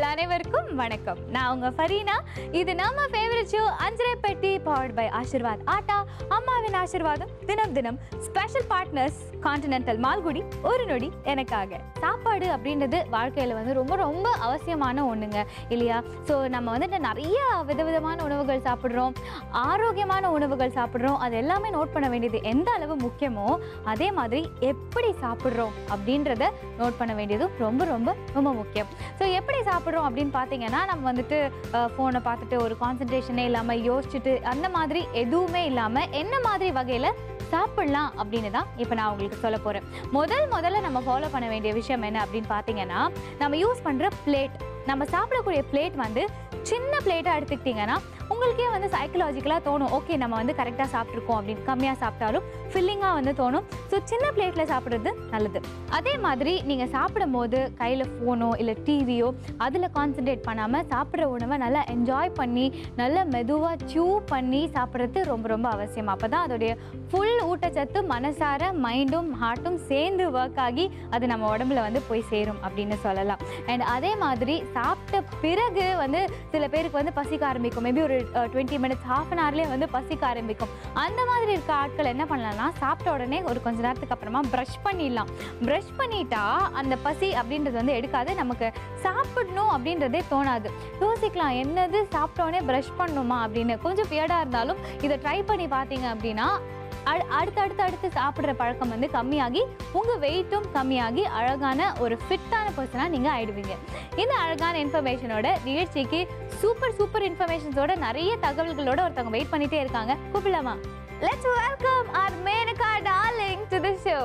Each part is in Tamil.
அனைவருக்கும் வணக்கம் நான் உங்க ஃபரீனா இது நம்ம ஃபேவரட் ஷோ அஞ்சரை பெட்டி பவர்ட் பை ஆசிர்வாத் ஆட்டா அம்மாவின் ஆசிர்வாதம் தினம் தினம் ஸ்பெஷல் பார்ட்னர்ஸ் கான்டினென்டல் மால்குடி ஒரு நொடி எனக்காக சாப்பாடு அப்படின்றது வாழ்க்கையில் வந்து ரொம்ப ரொம்ப அவசியமான ஒன்றுங்க இல்லையா ஸோ நம்ம வந்துட்டு நிறைய விதவிதமான உணவுகள் சாப்பிட்றோம் ஆரோக்கியமான உணவுகள் சாப்பிட்றோம் அது எல்லாமே நோட் பண்ண வேண்டியது எந்த அளவு முக்கியமோ அதே மாதிரி எப்படி சாப்பிட்றோம் அப்படின்றத நோட் பண்ண வேண்டியதும் ரொம்ப ரொம்ப ரொம்ப முக்கியம் ஸோ எப்படி சாப்பிட்றோம் அப்படின்னு பார்த்தீங்கன்னா நம்ம வந்துட்டு ஃபோனை பார்த்துட்டு ஒரு கான்சன்ட்ரேஷனே இல்லாமல் யோசிச்சுட்டு அந்த மாதிரி எதுவுமே இல்லாமல் என்ன மாதிரி வகையில் சாப்பிடலாம் அப்படின்னு தான் இப்போ நான் உங்களுக்கு சொல்ல போகிறேன் முதல் முதல்ல நம்ம ஃபாலோ பண்ண வேண்டிய விஷயம் என்ன அப்படின்னு பார்த்தீங்கன்னா நம்ம யூஸ் பண்ணுற பிளேட் நம்ம சாப்பிடக்கூடிய பிளேட் வந்து சின்ன பிளேட்டாக எடுத்துக்கிட்டிங்கன்னா உங்களுக்கே வந்து சைக்கலாஜிக்கலாக தோணும் ஓகே நம்ம வந்து கரெக்டாக சாப்பிட்ருக்கோம் அப்படின்னு கம்மியாக சாப்பிட்டாலும் ஃபில்லிங்காக வந்து தோணும் ஸோ சின்ன பிளேட்டில் சாப்பிட்றது நல்லது அதே மாதிரி நீங்கள் சாப்பிடும் போது கையில் ஃபோனோ இல்லை டிவியோ அதில் கான்சென்ட்ரேட் பண்ணாமல் சாப்பிட்ற உணவை நல்லா என்ஜாய் பண்ணி நல்லா மெதுவாக சூ பண்ணி சாப்பிட்றது ரொம்ப ரொம்ப அவசியம் அப்போ தான் அதோடைய ஃபுல் ஊட்டச்சத்து மனசார மைண்டும் ஹார்ட்டும் சேர்ந்து ஒர்க் ஆகி அது நம்ம உடம்புல வந்து போய் சேரும் அப்படின்னு சொல்லலாம் அண்ட் அதே மாதிரி சாப்பிட்ட பிறகு வந்து சில பேருக்கு வந்து பசிக்க ஆரம்பிக்கும் மேபி ஒரு டுவெண்ட்டி மினிட்ஸ் ஹாஃப் அன் ஹவர்லேயே வந்து பசிக்க ஆரம்பிக்கும் அந்த மாதிரி இருக்க ஆட்கள் என்ன பண்ணலாம்னா சாப்பிட்ட உடனே ஒரு கொஞ்ச நேரத்துக்கு அப்புறமா ப்ரஷ் பண்ணிடலாம் ப்ரஷ் பண்ணிட்டா அந்த பசி அப்படின்றது வந்து எடுக்காது நமக்கு சாப்பிடணும் அப்படின்றதே தோணாது யோசிக்கலாம் என்னது சாப்பிட்ட உடனே ப்ரஷ் பண்ணணுமா அப்படின்னு கொஞ்சம் வியர்டாக இருந்தாலும் இதை ட்ரை பண்ணி பார்த்தீங்க அப்படின்னா அடு- அடுத்து அடுத்து அடுத்து சாப்பிட்ற பழக்கம் வந்து கம்மியாகி உங்கள் வெயிட்டும் கம்மியாகி அழகான ஒரு ஃபிட்டான பர்சனாக நீங்கள் ஆயிடுவீங்க இந்த அழகான இன்ஃபர்மேஷனோட நிகழ்ச்சிக்கு சூப்பர் சூப்பர் இன்ஃபர்மேஷன்ஸோட நிறைய தகவல்களோட ஒருத்தவங்க வெயிட் பண்ணிட்டே இருக்காங்க கூப்பிடலாமா let's welcome R Menaka darling to the show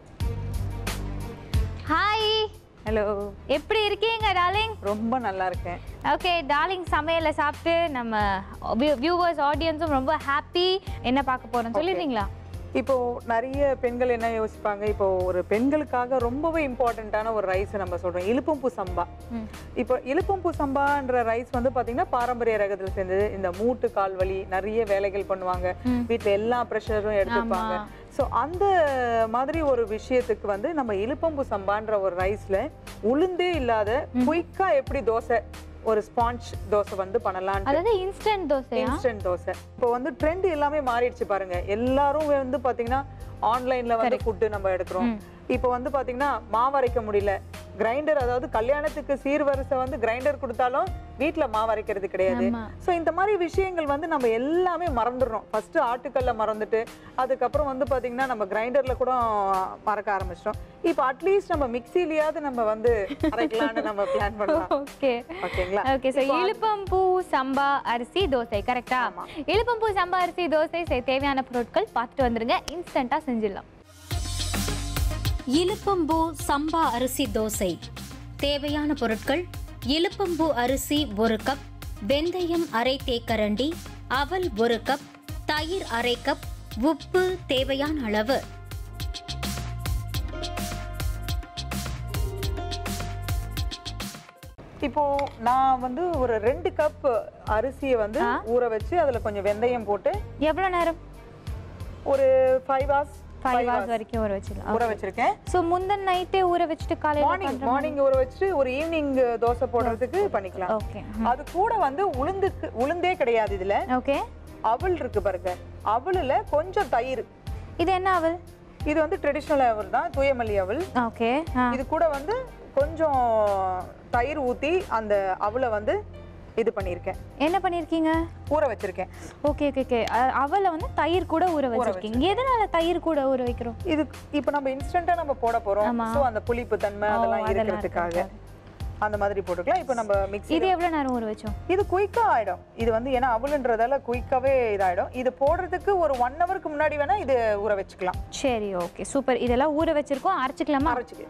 hi hello எப்படி இருக்கீங்க டார்லிங் ரொம்ப நல்லா இருக்கேன் ஓகே டார்லிங் சமையலை சாப்பிட்டு நம்ம வியூவர்ஸ் ஆடியன்ஸும் ரொம்ப ஹாப்பி என்ன பார்க்க போறோம் சொல்லிடுறீங்களா இப்போ நிறைய பெண்கள் என்ன யோசிப்பாங்க இப்போ ஒரு பெண்களுக்காக ரொம்பவே இம்பார்ட்டண்ட்டான ஒரு ரைஸ் நம்ம சொல்றோம் இழுப்பம்பூ சம்பா ம். இப்போ இழுப்பம்பூ சம்பான்ற ரைஸ் வந்து பாத்தீங்கன்னா பாரம்பரிய ரகத்துல சேர்ந்தது இந்த மூட்டு கால் வலி நிறைய வேலைகள் பண்ணுவாங்க ம். வீட்ல எல்லா ப்ரெஷரும் எடுத்துப்பாங்க ஆமா. ஸோ அந்த மாதிரி ஒரு விஷயத்துக்கு வந்து நம்ம இழுப்பம்பு சம்பான்ற ஒரு ரைஸ்ல உளுந்தே இல்லாத குயிக்கா எப்படி தோசை ஒரு ஸ்பாஞ்ச் தோசை வந்து பண்ணலாம்னு அதாவது இன்ஸ்டன்ட் தோசையா இன்ஸ்டன்ட் தோசை இப்போ வந்து ட்ரெண்ட் எல்லாமே மாறிடுச்சு பாருங்க எல்லாரும் வந்து பாத்தீங்கன்னா ஆன்லைன்ல வந்து ஃபுட்டு நம்ம எடுக்கிறோம் இப்போ வந்து பாத்தீங்கன்னா மாவு அரைக்க முடியல கிரைண்டர் அதாவது கல்யாணத்துக்கு சீர்வரிசை வந்து கிரைண்டர் கொடுத்தாலும் வீட்ல மாவு அரைக்கிறது கிடையாது ஆமா. ஸோ இந்த மாதிரி விஷயங்கள் வந்து நம்ம எல்லாமே மறந்துடுறோம் ஃபர்ஸ்ட் ஆட்டுக்கல்ல மறந்துட்டு அதுக்கப்புறம் வந்து பாத்தீங்கன்னா நம்ம கிரைண்டர்ல கூட மறக்க ஆரம்பிச்சிட்டோம் இப்போ அட்லீஸ்ட் நம்ம மிக்சிலயாவது நம்ம வந்து அரைக்கலாம்னு நம்ம பிளான் பண்ணலாம் ஓகே ஓகேங்களா ஓகே ஸோ இழுப்பம்பூ சம்பா அரிசி தோசை கரெக்டா ஆமா. இழுப்பம்பூ சம்பா அரிசி தோசை செ- தேவையான பொருட்கள் பார்த்துட்டு வந்துருங்க இன்ஸ்டண்ட்டாக செஞ்சிடலாம் இலுப்பம்பூ சம்பா அரிசி தோசை தேவையான பொருட்கள் இலுப்பம்பூ அரிசி ஒரு கப் வெந்தயம் அரை தேக்கரண்டி அவல் ஒரு கப் தயிர் அரை கப் உப்பு தேவையான அளவு இப்போ நான் வந்து ஒரு ரெண்டு கப் அரிசியை வந்து ஆ. ஊற வச்சு அதுல கொஞ்சம் வெந்தயம் போட்டு எவ்வளோ நேரம் ஒரு ஃபைவ் ஹவர்ஸ் ஃபைவ் ஹவர்ஸ் வரைக்கும் ஊற வச்சிடலாம் ஊற வச்சிருக்கேன் ஸோ முந்தின நைட்டே ஊற வச்சுட்டு காலையில் மார்னிங் மார்னிங் ஊற வச்சுட்டு ஒரு ஈவினிங் தோசை போடுறதுக்கு பண்ணிக்கலாம் ஓகே அது கூட வந்து உளுந்துக்கு உளுந்தே கிடையாது இதுல ஓகே அவல் இருக்கு பாருங்க அவலுல கொஞ்சம் தயிர் இது என்ன அவல் இது வந்து ட்ரெடிஷ்னல் அவல் தான் தூயமல்லி அவல் ஓகே இது கூட வந்து கொஞ்சம் தயிர் ஊத்தி அந்த அவலை வந்து இது பண்ணியிருக்கேன் என்ன பண்ணியிருக்கீங்க ஊற வச்சிருக்கேன் ஓகே ஓகே ஓகே அவலை வந்து தயிர் கூட ஊற வச்சிருக்கீங்க எதனால தயிர் கூட ஊற வைக்கிறோம் இது இப்போ நம்ம இன்ஸ்டன்ட்டா நம்ம போட போறோம் ஆமா. சோ அந்த புளிப்பு தன்மை ஓ, அதெல்லாம் அதெல்லாம் இருக்கிறதுக்காக இருக்கிறதுக்காக. அந்த மாதிரி போட்டுக்கலாம் இப்போ நம்ம மிக்ஸி இது எவ்வளோ நேரம் ஊற வச்சோம் இது குயிக்கா ஆயிடும் இது வந்து ஏன்னா அவளுன்றதால குயிக்காவே இதாயிடும் இது போடுறதுக்கு ஒரு ஒன் ஹவருக்கு முன்னாடி வேணா இது ஊற வச்சுக்கலாம் சரி ஓகே சூப்பர் இதெல்லாம் ஊற வச்சிருக்கோம் அரைச்சிக்கலாமா அரைச்சிக்க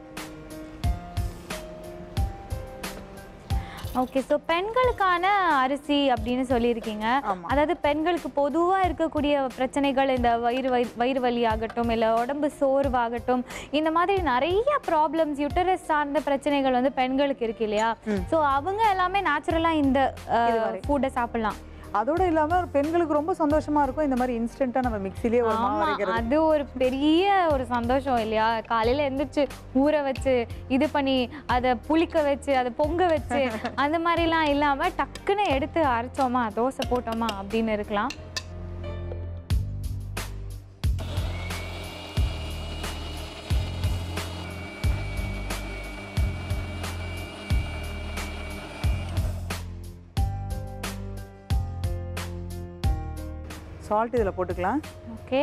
ஓகே ஸோ பெண்களுக்கான அரிசி அப்படின்னு சொல்லியிருக்கீங்க ஆமா. அதாவது பெண்களுக்கு பொதுவாக இருக்கக்கூடிய பிரச்சனைகள் இந்த வயிறு வலி வயிறு வலி ஆகட்டும் இல்லை உடம்பு சோர்வாகட்டும் இந்த மாதிரி நிறைய ப்ராப்ளம்ஸ் யூட்டரஸ் சார்ந்த பிரச்சனைகள் வந்து பெண்களுக்கு இருக்கு இல்லையா ஸோ அவங்க எல்லாமே நேச்சுரலாக இந்த ஃபுட்டை சாப்பிடலாம் அதோட இல்லாம பெண்களுக்கு ரொம்ப சந்தோஷமா இருக்கும் இந்த மாதிரி இன்ஸ்டன்ட்டா நம்ம மிக்ஸிலேயே ஒரு மாவு ஆமா அரைக்கிறது அது ஒரு பெரிய ஒரு சந்தோஷம் இல்லையா காலையில எந்திரிச்சு ஊற வச்சு இது பண்ணி அதை புளிக்க வச்சு அதை பொங்க வச்சு அந்த மாதிரிலாம் இல்லாம டக்குன்னு எடுத்து அரைச்சோமா தோசை போட்டோமா அப்படின்னு இருக்கலாம் சால்ட் இதுல போட்டுக்கலாம் ஓகே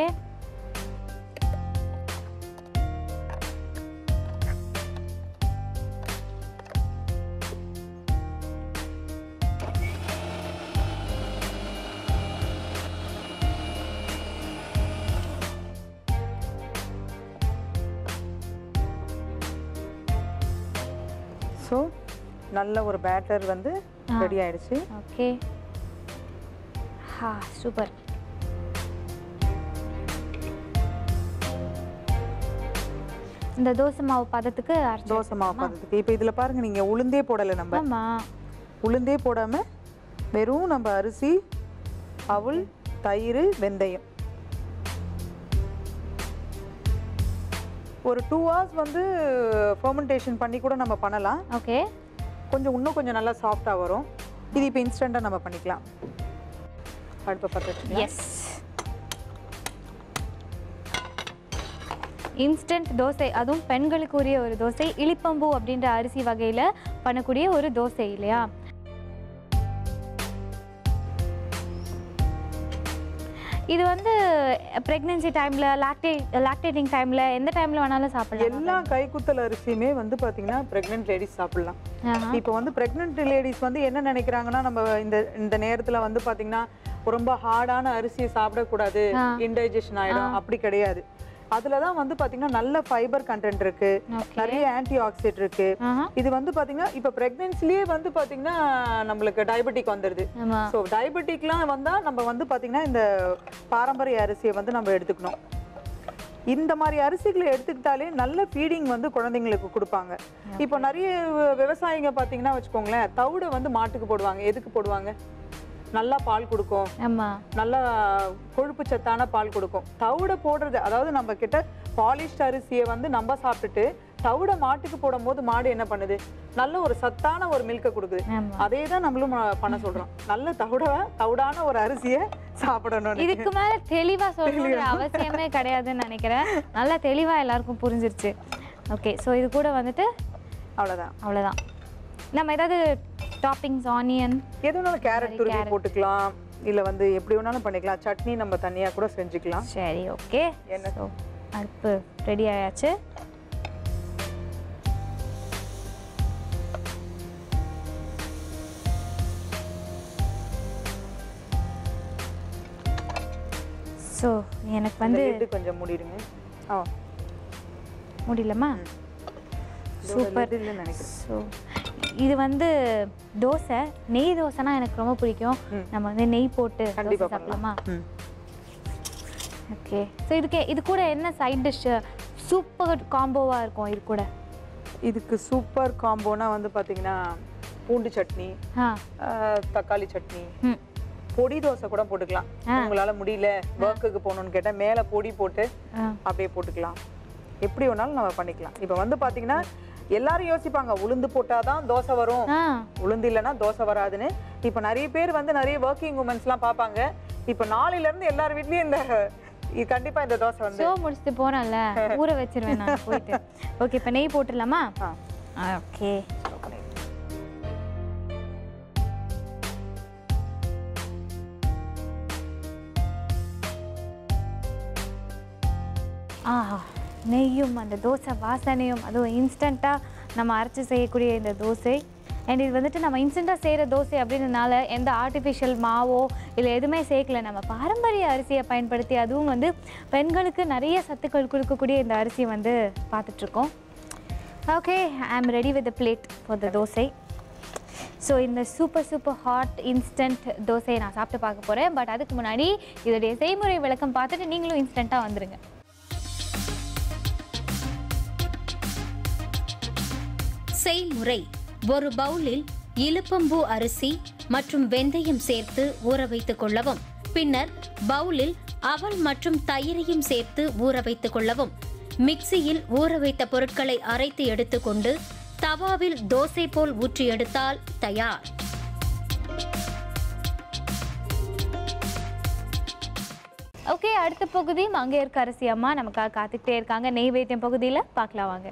ஸோ நல்ல ஒரு பேட்டர் வந்து ரெடி ஆயிடுச்சு ஓகே ஹா சூப்பர் இந்த தோசை மாவு பதத்துக்கு அரைச்சு தோசை மாவு பதத்துக்கு இப்போ இதுல பாருங்க நீங்க உளுந்தே போடலை நம்ம ஆமா உளுந்தே போடாம வெறும் நம்ம அரிசி அவல் தயிர் வெந்தயம் ஒரு டூ ஹவர்ஸ் வந்து ஃபர்மெண்டேஷன் பண்ணி கூட நம்ம பண்ணலாம் ஓகே கொஞ்சம் இன்னும் கொஞ்சம் நல்லா சாஃப்டாக வரும் இது இப்போ இன்ஸ்டண்ட்டாக நம்ம பண்ணிக்கலாம் அடுப்பை பற்ற வச்சுக்கலாம் எஸ் இன்ஸ்டன்ட் தோசை அதுவும் பெண்களுக்கு உரிய ஒரு தோசை இளிப்பம்பூ அப்படின்ற அரிசி வகையில பண்ணக்கூடிய ஒரு தோசை இல்லையா இது வந்து பிரெக்னன்சி டைம்ல லாக்டே லாக்டேட்டிங் டைம்ல எந்த டைம்ல வேணாலும் சாப்பிடலாம் எல்லா கைக்குத்தல் அரிசியுமே வந்து பார்த்தீங்கன்னா ப்ரெக்னென்ட் லேடிஸ் சாப்பிடலாம் ஆஹா. இப்போ வந்து ப்ரெக்னென்ட் லேடிஸ் வந்து என்ன நினைக்கிறாங்கன்னா நம்ம இந்த இந்த நேரத்துல வந்து பாத்தீங்கன்னா ரொம்ப ஹார்டான அரிசியை சாப்பிடக்கூடாது இன்டைஜஷன் ஆயிடும் அப்படி கிடையாது அதுல தான் வந்து பாத்தீங்கன்னா நல்ல ஃபைபர் கண்டென்ட் இருக்கு Okay. நிறைய ஆன்டி ஆக்சிடென்ட் இருக்கு ஆஹா. இது வந்து பாத்தீங்கன்னா இப்போ பிரெக்னன்சிலேயே வந்து பாத்தீங்கன்னா நம்மளுக்கு டயபெட்டிக் வந்துருது ஆமா ஸோ டயபெட்டிக்லாம் வந்தா நம்ம வந்து பாத்தீங்கன்னா இந்த பாரம்பரிய அரிசியை வந்து நம்ம எடுத்துக்கணும் இந்த மாதிரி அரிசிகளை எடுத்துக்கிட்டாலே நல்ல ஃபீடிங் வந்து குழந்தைங்களுக்கு கொடுப்பாங்க இப்போ நிறைய வி- விவசாயிங்க பார்த்தீங்கன்னா வச்சுக்கோங்களேன் தவிடை வந்து மாட்டுக்கு போடுவாங்க எதுக்கு போடுவாங்க நல்லா பால் கொடுக்கும் ஆமா நல்லா கொழுப்பு சத்தான பால் கொடுக்கும் தவிடை போடுறது அதாவது நம்ம கிட்ட பாலிஷ்ட் அரிசியை வந்து நம்ம சாப்பிட்டுட்டு தவிடை மாட்டுக்கு போடும்போது மாடு என்ன பண்ணுது நல்ல ஒரு சத்தான ஒரு மில்கை கொடுக்குது ஆமா அதே தான் நம்மளும் ம- பண்ண சொல்றோம் நல்ல தவிட தவிடான ஒரு அரிசியை சாப்பிடணும் இதுக்கு மேல தெளிவா சொல்லணுன்ற அவசியமே கிடையாதுன்னு நினைக்கிறேன் நல்லா தெளிவா எல்லாருக்கும் புரிஞ்சிருச்சு ஓகே ஸோ இது கூட வந்துட்டு அவ்வளவுதான் அவ்வளவுதான் நம்ம ஏதாவது டாப்பிங்ஸ் ஆனியன் எது வேணாலும் கேரட் துருவி போட்டுக்கலாம் இல்ல வந்து எப்படி வேணாலும் பண்ணிக்கலாம் சட்னி நம்ம தனியா கூட செஞ்சுக்கலாம் சரி ஓகே என்ன? ஸோ அடுப்பு ரெடி ஆயாச்சு ஸோ எனக்கு அந்த வந்து lid கொஞ்சம் மூடிடுங்க ஆ முடியலமா சூப்பர் இல்லைன்னு நினைக்கிறேன் ஸோ இது வந்து தோசை நெய் தோசைனா எனக்கு ரொம்ப பிடிக்கும் நம்ம வந்து நெய் போட்டு தோசை கண்டிப்பா சாப்பிடலாமா ம். ஓகே ஸோ இதுக்கு இது கூட என்ன சைட் டிஷ் சூப்பர் காம்போவாக இருக்கும் இது கூட இதுக்கு சூப்பர் காம்போனா வந்து பாத்தீங்கன்னா பூண்டு சட்னி ஆ ஆ, தக்காளி சட்னி ம் பொடி தோசை கூட போட்டுக்கலாம் உங்களால முடியல ஒர்க்குக்கு போகணும்னு கேட்டா மேல பொடி போட்டு ஆ அப்படியே போட்டுக்கலாம் எப்படி வேணாலும் நம்ம பண்ணிக்கலாம் இப்போ வந்து பாத்தீங்கன்னா எல்லாரும் யோசிப்பாங்க உளுந்து போட்டாதான் தோசை வரும் ஆ உளுந்து இல்லைன்னா தோசை வராதுன்னு இப்போ நிறைய பேர் வந்து நிறைய ஒர்க்கிங் உமன்ஸ்லாம் பார்ப்பாங்க இப்போ நாளையில இருந்து எல்லார் வீட்லயும் இந்த இது கண்டிப்பா இந்த தோசை வந்து ஷோ முடிச்சுட்டு போறேன்ல ஊற வச்சிருவேன் நான் போயிட்டு ஓகே இப்போ நெய் போட்டுடலாமா ஆ ஓகே ஆ நெய்யும் அந்த தோசை வாசனையும் அதுவும் இன்ஸ்டண்ட்டாக நம்ம அரைச்சி செய்யக்கூடிய இந்த தோசை அண்ட் இது வந்துட்டு நம்ம இன்ஸ்டண்ட்டாக செய்கிற தோசை அப்படின்றதுனால எந்த ஆர்டிஃபிஷியல் மாவோ இல்லை எதுவுமே சேர்க்கல நம்ம பாரம்பரிய அரிசியை பயன்படுத்தி அதுவும் வந்து பெண்களுக்கு நிறைய சத்துக்கள் கொடுக்கக்கூடிய இந்த அரிசியை வந்து பார்த்துட்ருக்கோம் okay I am ready with plate for the dosa so இந்த சூப்பர் சூப்பர் ஹாட் இன்ஸ்டன்ட் தோசையை நான் சாப்பிட்டு பார்க்க போகிறேன் பட் அதுக்கு முன்னாடி இதோடைய செய்முறை விளக்கம் பார்த்துட்டு நீங்களும் இன்ஸ்டண்ட்டாக வந்துருங்க செய்முறை ஒரு பவுலில் இலுப்பம்பூ அரிசி மற்றும் வெந்தயம் சேர்த்து ஊற வைத்துக் கொள்ளவும் பின்னர் பவுலில் அவல் மற்றும் தயிரையும் சேர்த்து ஊற வைத்துக் கொள்ளவும் மிக்சியில் ஊற வைத்த பொருட்களை அரைத்து எடுத்துக்கொண்டு தவாவில் தோசை போல் ஊற்றி எடுத்தால் தயார் ஓகே அடுத்த பகுதி மங்கையர்க்கு அரசி அம்மா நமக்காக காத்துக்கிட்டே இருக்காங்க நெய்வேத்தியம் பகுதியில பார்க்கலாம் வாங்க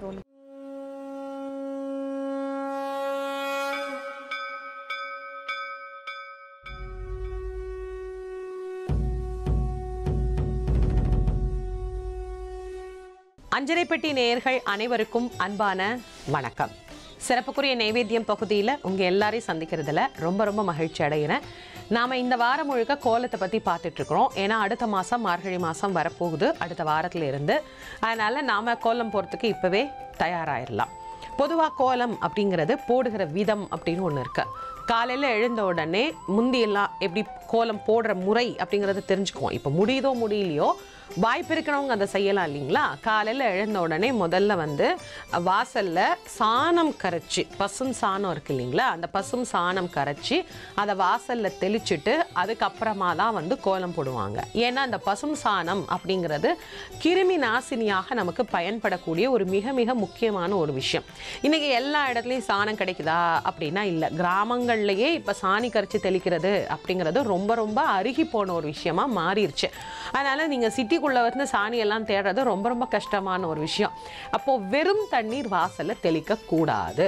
அஞ்சரைப்பட்டி நேயர்கள் அனைவருக்கும் அன்பான வணக்கம் சிறப்புக்குரிய நைவேத்தியம் பகுதியில் உங்கள் எல்லாரையும் சந்திக்கிறதுல ரொம்ப ரொம்ப மகிழ்ச்சி அடைகிறேன் நாம் இந்த வாரம் முழுக்க கோலத்தை பற்றி பார்த்துட்ருக்குறோம் ஏன்னா அடுத்த மாதம் மார்கழி மாதம் வரப்போகுது அடுத்த வாரத்துல இருந்து அதனால் நாம் கோலம் போகிறதுக்கு இப்போவே தயாராகிடலாம் பொதுவாக கோலம் அப்படிங்கிறது போடுகிற விதம் அப்படின்னு ஒன்று இருக்கு காலையில் எழுந்த உடனே முந்தியெல்லாம் எப்படி கோலம் போடுற முறை அப்படிங்கிறத தெரிஞ்சுக்குவோம் இப்போ முடியுதோ முடியலையோ வாய்ப்பு இருக்கிறவங்க அதை செய்யலாம் இல்லைங்களா காலையில் எழுந்த உடனே முதல்ல வந்து வாசலில் சாணம் கரைச்சி பசும் சாணம் இருக்கு இல்லைங்களா அந்த பசும் சாணம் கரைச்சி அதை வாசலில் தெளிச்சிட்டு அதுக்கப்புறமா தான் வந்து கோலம் போடுவாங்க ஏன்னா அந்த பசும் சாணம் அப்படிங்கிறது கிருமி நாசினியாக நமக்கு பயன்படக்கூடிய ஒரு மிக மிக முக்கியமான ஒரு விஷயம் இன்றைக்கி எல்லா இடத்துலையும் சாணம் கிடைக்குதா அப்படின்னா இல்லை கிராமங்கள்லேயே இப்போ சாணி கரைச்சி தெளிக்கிறது அப்படிங்கிறது ரொம்ப ரொம்ப அருகி போன ஒரு விஷயமா மாறிடுச்சு அதனால் நீங்கள் சிட்டிக்குள்ளே வந்து சாணியெல்லாம் தேடுறது ரொம்ப ரொம்ப கஷ்டமான ஒரு விஷயம் அப்போது வெறும் தண்ணீர் வாசலில் தெளிக்கக்கூடாது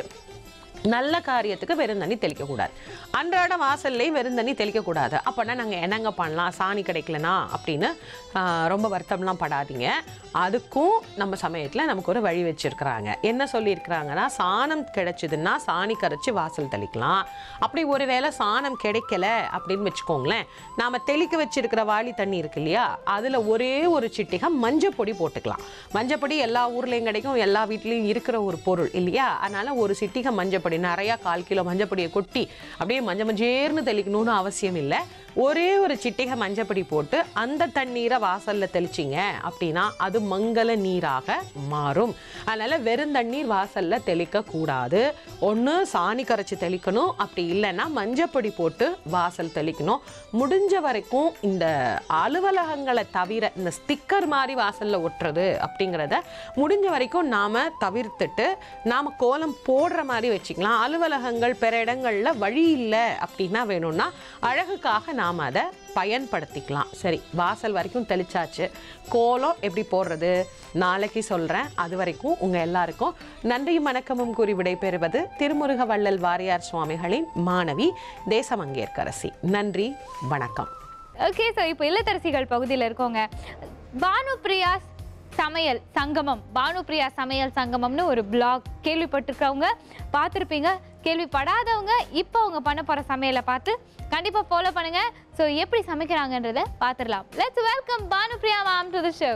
நல்ல காரியத்துக்கு வெறும் தண்ணி தெளிக்கக்கூடாது அன்றாட வாசல்லையும் வெறும் தண்ணி தெளிக்கக்கூடாது அப்போனா நாங்கள் என்னங்க பண்ணலாம் சாணி கிடைக்கலனா அப்படின்னு ஆஹ், ரொம்ப வருத்தம்லாம் படாதீங்க அதுக்கும் நம்ம சமயத்தில் நமக்கு ஒரு வழி வச்சுருக்குறாங்க என்ன சொல்லியிருக்கிறாங்கன்னா சாணம் கிடைச்சதுன்னா சாணி கரைச்சி வாசல் தெளிக்கலாம் அப்படி ஒருவேளை சாணம் கிடைக்கல அப்படின்னு வச்சுக்கோங்களேன் நாம் தெளிக்க வச்சிருக்கிற வாளி தண்ணி இருக்கு இல்லையா அதில் ஒரே ஒரு சிட்டிகை மஞ்சள் பொடி போட்டுக்கலாம் மஞ்சள் பொடி எல்லா ஊர்லேயும் கிடைக்கும் எல்லா வீட்லேயும் இருக்கிற ஒரு பொருள் இல்லையா அதனால் ஒரு சிட்டிகை மஞ்சள் பொடி நிறையா கால் கிலோ மஞ்சள் பொடியை கொட்டி அப்படியே மஞ்சள் மஞ்சேர்னு தெளிக்கணும்னு அவசியம் இல்லை ஒரே ஒரு சிட்டிகை மஞ்சள் பொடி போட்டு அந்த தண்ணீரை வாசலில் தெளிச்சிங்க அப்படின்னா அது மங்கள நீராக மாறும் அதனால் வெறும் தண்ணீர் வாசலில் தெளிக்கக்கூடாது ஒன்று சாணி கரைச்சி தெளிக்கணும் அப்படி இல்லைன்னா மஞ்சப்பொடி போட்டு வாசல் தெளிக்கணும் முடிஞ்ச வரைக்கும் இந்த அலுவலகங்களை தவிர இந்த ஸ்டிக்கர் மாதிரி வாசலில் ஒட்டுறது அப்படிங்கிறத முடிஞ்ச வரைக்கும் நாம் தவிர்த்துட்டு நாம் கோலம் போடுற மாதிரி வச்சுக்கலாம் அலுவலகங்கள் பிற இடங்களில் வழி இல்லை அப்படின்னா வேணும்னா அழகுக்காக நாம் அதை பயன்படுத்திக்கலாம் சரி வாசல் வரைக்கும் தெளிச்சாச்சு கோலம் எப்படி போடுறது நாளைக்கு சொல்கிறேன் அது வரைக்கும் உங்கள் எல்லாருக்கும் நன்றியும் வணக்கமும் கூறி விடைபெறுவது திருமுருக வள்ளல் வாரியார் சுவாமிகளின் மாணவி தேசமங்கேற்கரசி நன்றி வணக்கம் ஓகே ஸோ இப்போ இல்லத்தரசிகள் பகுதியில் இருக்கோங்க பானுப்ரியா சமையல் சங்கமம் பானுப்ரியா சமையல் சங்கமம்னு ஒரு பிளாக் கேள்விப்பட்டிருக்கவங்க பார்த்துருப்பீங்க கேள்விப்படாதவங்க இப்போ அவங்க பண்ண போகிற சமையலை பார்த்து கண்டிப்பாக ஃபாலோ பண்ணுங்க ஸோ எப்படி சமைக்கிறாங்கன்றத பார்த்துடலாம் let's welcome Bhanupriya ma'am to the show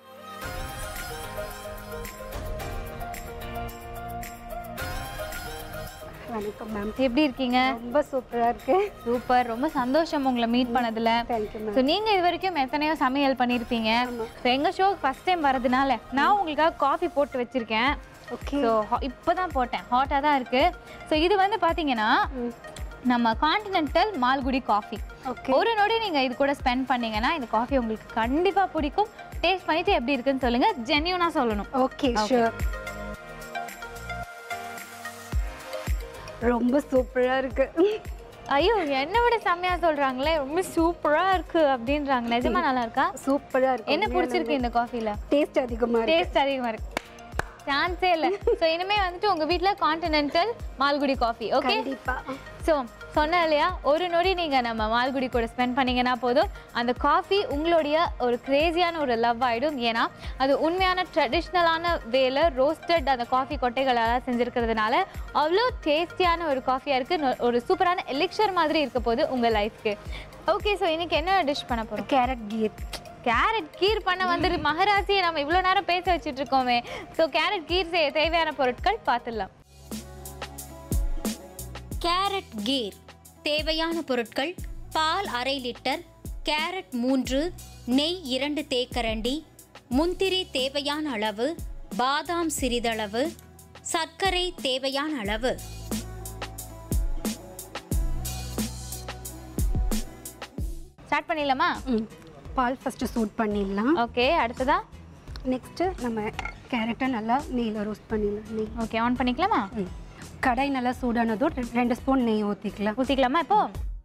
வணக்கம் மேம் எப்படி இருக்கீங்க ரொம்ப சூப்பரா இருக்கு சூப்பர் ரொம்ப சந்தோஷம் உங்களை மீட் பண்ணதுல தேங்க்யூ மேம் ஸோ நீங்க இது வரைக்கும் எத்தனையோ சமையல் பண்ணியிருப்பீங்க ஸோ எங்க ஷோக்கு ஃபர்ஸ்ட் டைம் வரதுனால நான் உங்களுக்காக காஃபி போட்டு வச்சிருக்கேன் ஓகே ஸோ இப்போ தான் போட்டேன் ஹாட்டாக தான் இருக்கு ஸோ இது வந்து பார்த்தீங்கன்னா நம்ம கான்டினென்டல் மால்குடி காஃபி ஓகே ஒரு நொடி நீங்க இது கூட ஸ்பெண்ட் பண்ணீங்கன்னா இந்த காஃபி உங்களுக்கு கண்டிப்பா பிடிக்கும் டேஸ்ட் பண்ணிட்டு எப்படி இருக்குன்னு சொல்லுங்க ஜென்யூனா சொல்லணும் ஓகே Okay. ஷூர் ரொம்ப சூப்பரா இருக்கு ஐயோ என்னை விட செம்மையா சொல்றாங்களே ரொம்ப சூப்பரா இருக்கு அப்படின்றாங்க நிஜமா நல்லா இருக்கா சூப்பரா இருக்கு என்ன பிடிச்சிருக்கு இந்த காஃபில டேஸ்ட் அதிகமா இருக்கு டேஸ்ட் அதிகமா இருக்கு சான்ஸே இல்லை ஸோ இனிமே வந்துட்டு உங்க வீட்ல கான்டினென்டல் மால்குடி காஃபி ஓகே கண்டிப்பா ஸோ சொன்னேன் இல்லையா ஒரு நொடி நீங்கள் நம்ம மால்குடி கூட ஸ்பெண்ட் பண்ணீங்கன்னா போதும் அந்த காஃபி உங்களுடைய ஒரு கிரேசியான ஒரு லவ் ஆகிடும் ஏன்னா அது உண்மையான ட்ரெடிஷ்னலான வேல ரோஸ்டட் அந்த காஃபி கொட்டைகளால் செஞ்சுருக்கிறதுனால அவ்வளோ டேஸ்டியான ஒரு காஃபியாக இருக்குது ஒரு சூப்பரான எலிக்ஷர் மாதிரி இருக்க போகுது உங்கள் லைஃப்க்கு ஓகே ஸோ இன்னைக்கு என்ன டிஷ் பண்ண போகிறோம் கேரட் கீர் கேரட் கீர் பண்ண வந்துட்டு மகராசியை நம்ம இவ்வளோ நேரம் பேச வச்சுட்டு இருக்கோமே ஸோ கேரட் கீர் செய்ய தேவையான பொருட்கள் பார்த்துடலாம் கேரட் கீர் தேவையான பொருட்கள் பால் அரை லிட்டர் கேரட் மூன்று நெய் இரண்டு தேக்கரண்டி முந்திரி தேவையான அளவு பாதாம் சிறிதளவு சர்க்கரை தேவையான அளவு ஸ்டார்ட் பண்ணிடலாமா ம் பால் ஃபஸ்ட்டு சூட் பண்ணிடலாம் ஓகே அடுத்ததா நெக்ஸ்ட்டு நம்ம கேரட்டை நல்லா நெய்யில் ரோஸ்ட் பண்ணிடலாம் நெய் ஓகே ஆன் பண்ணிக்கலாமா ம் கடாய் நல்லா சூடானதும் ரெ- ரெண்டு ஸ்பூன் நெய் ஊற்றிக்கலாம் ஊற்றிக்கலாமா இப்போ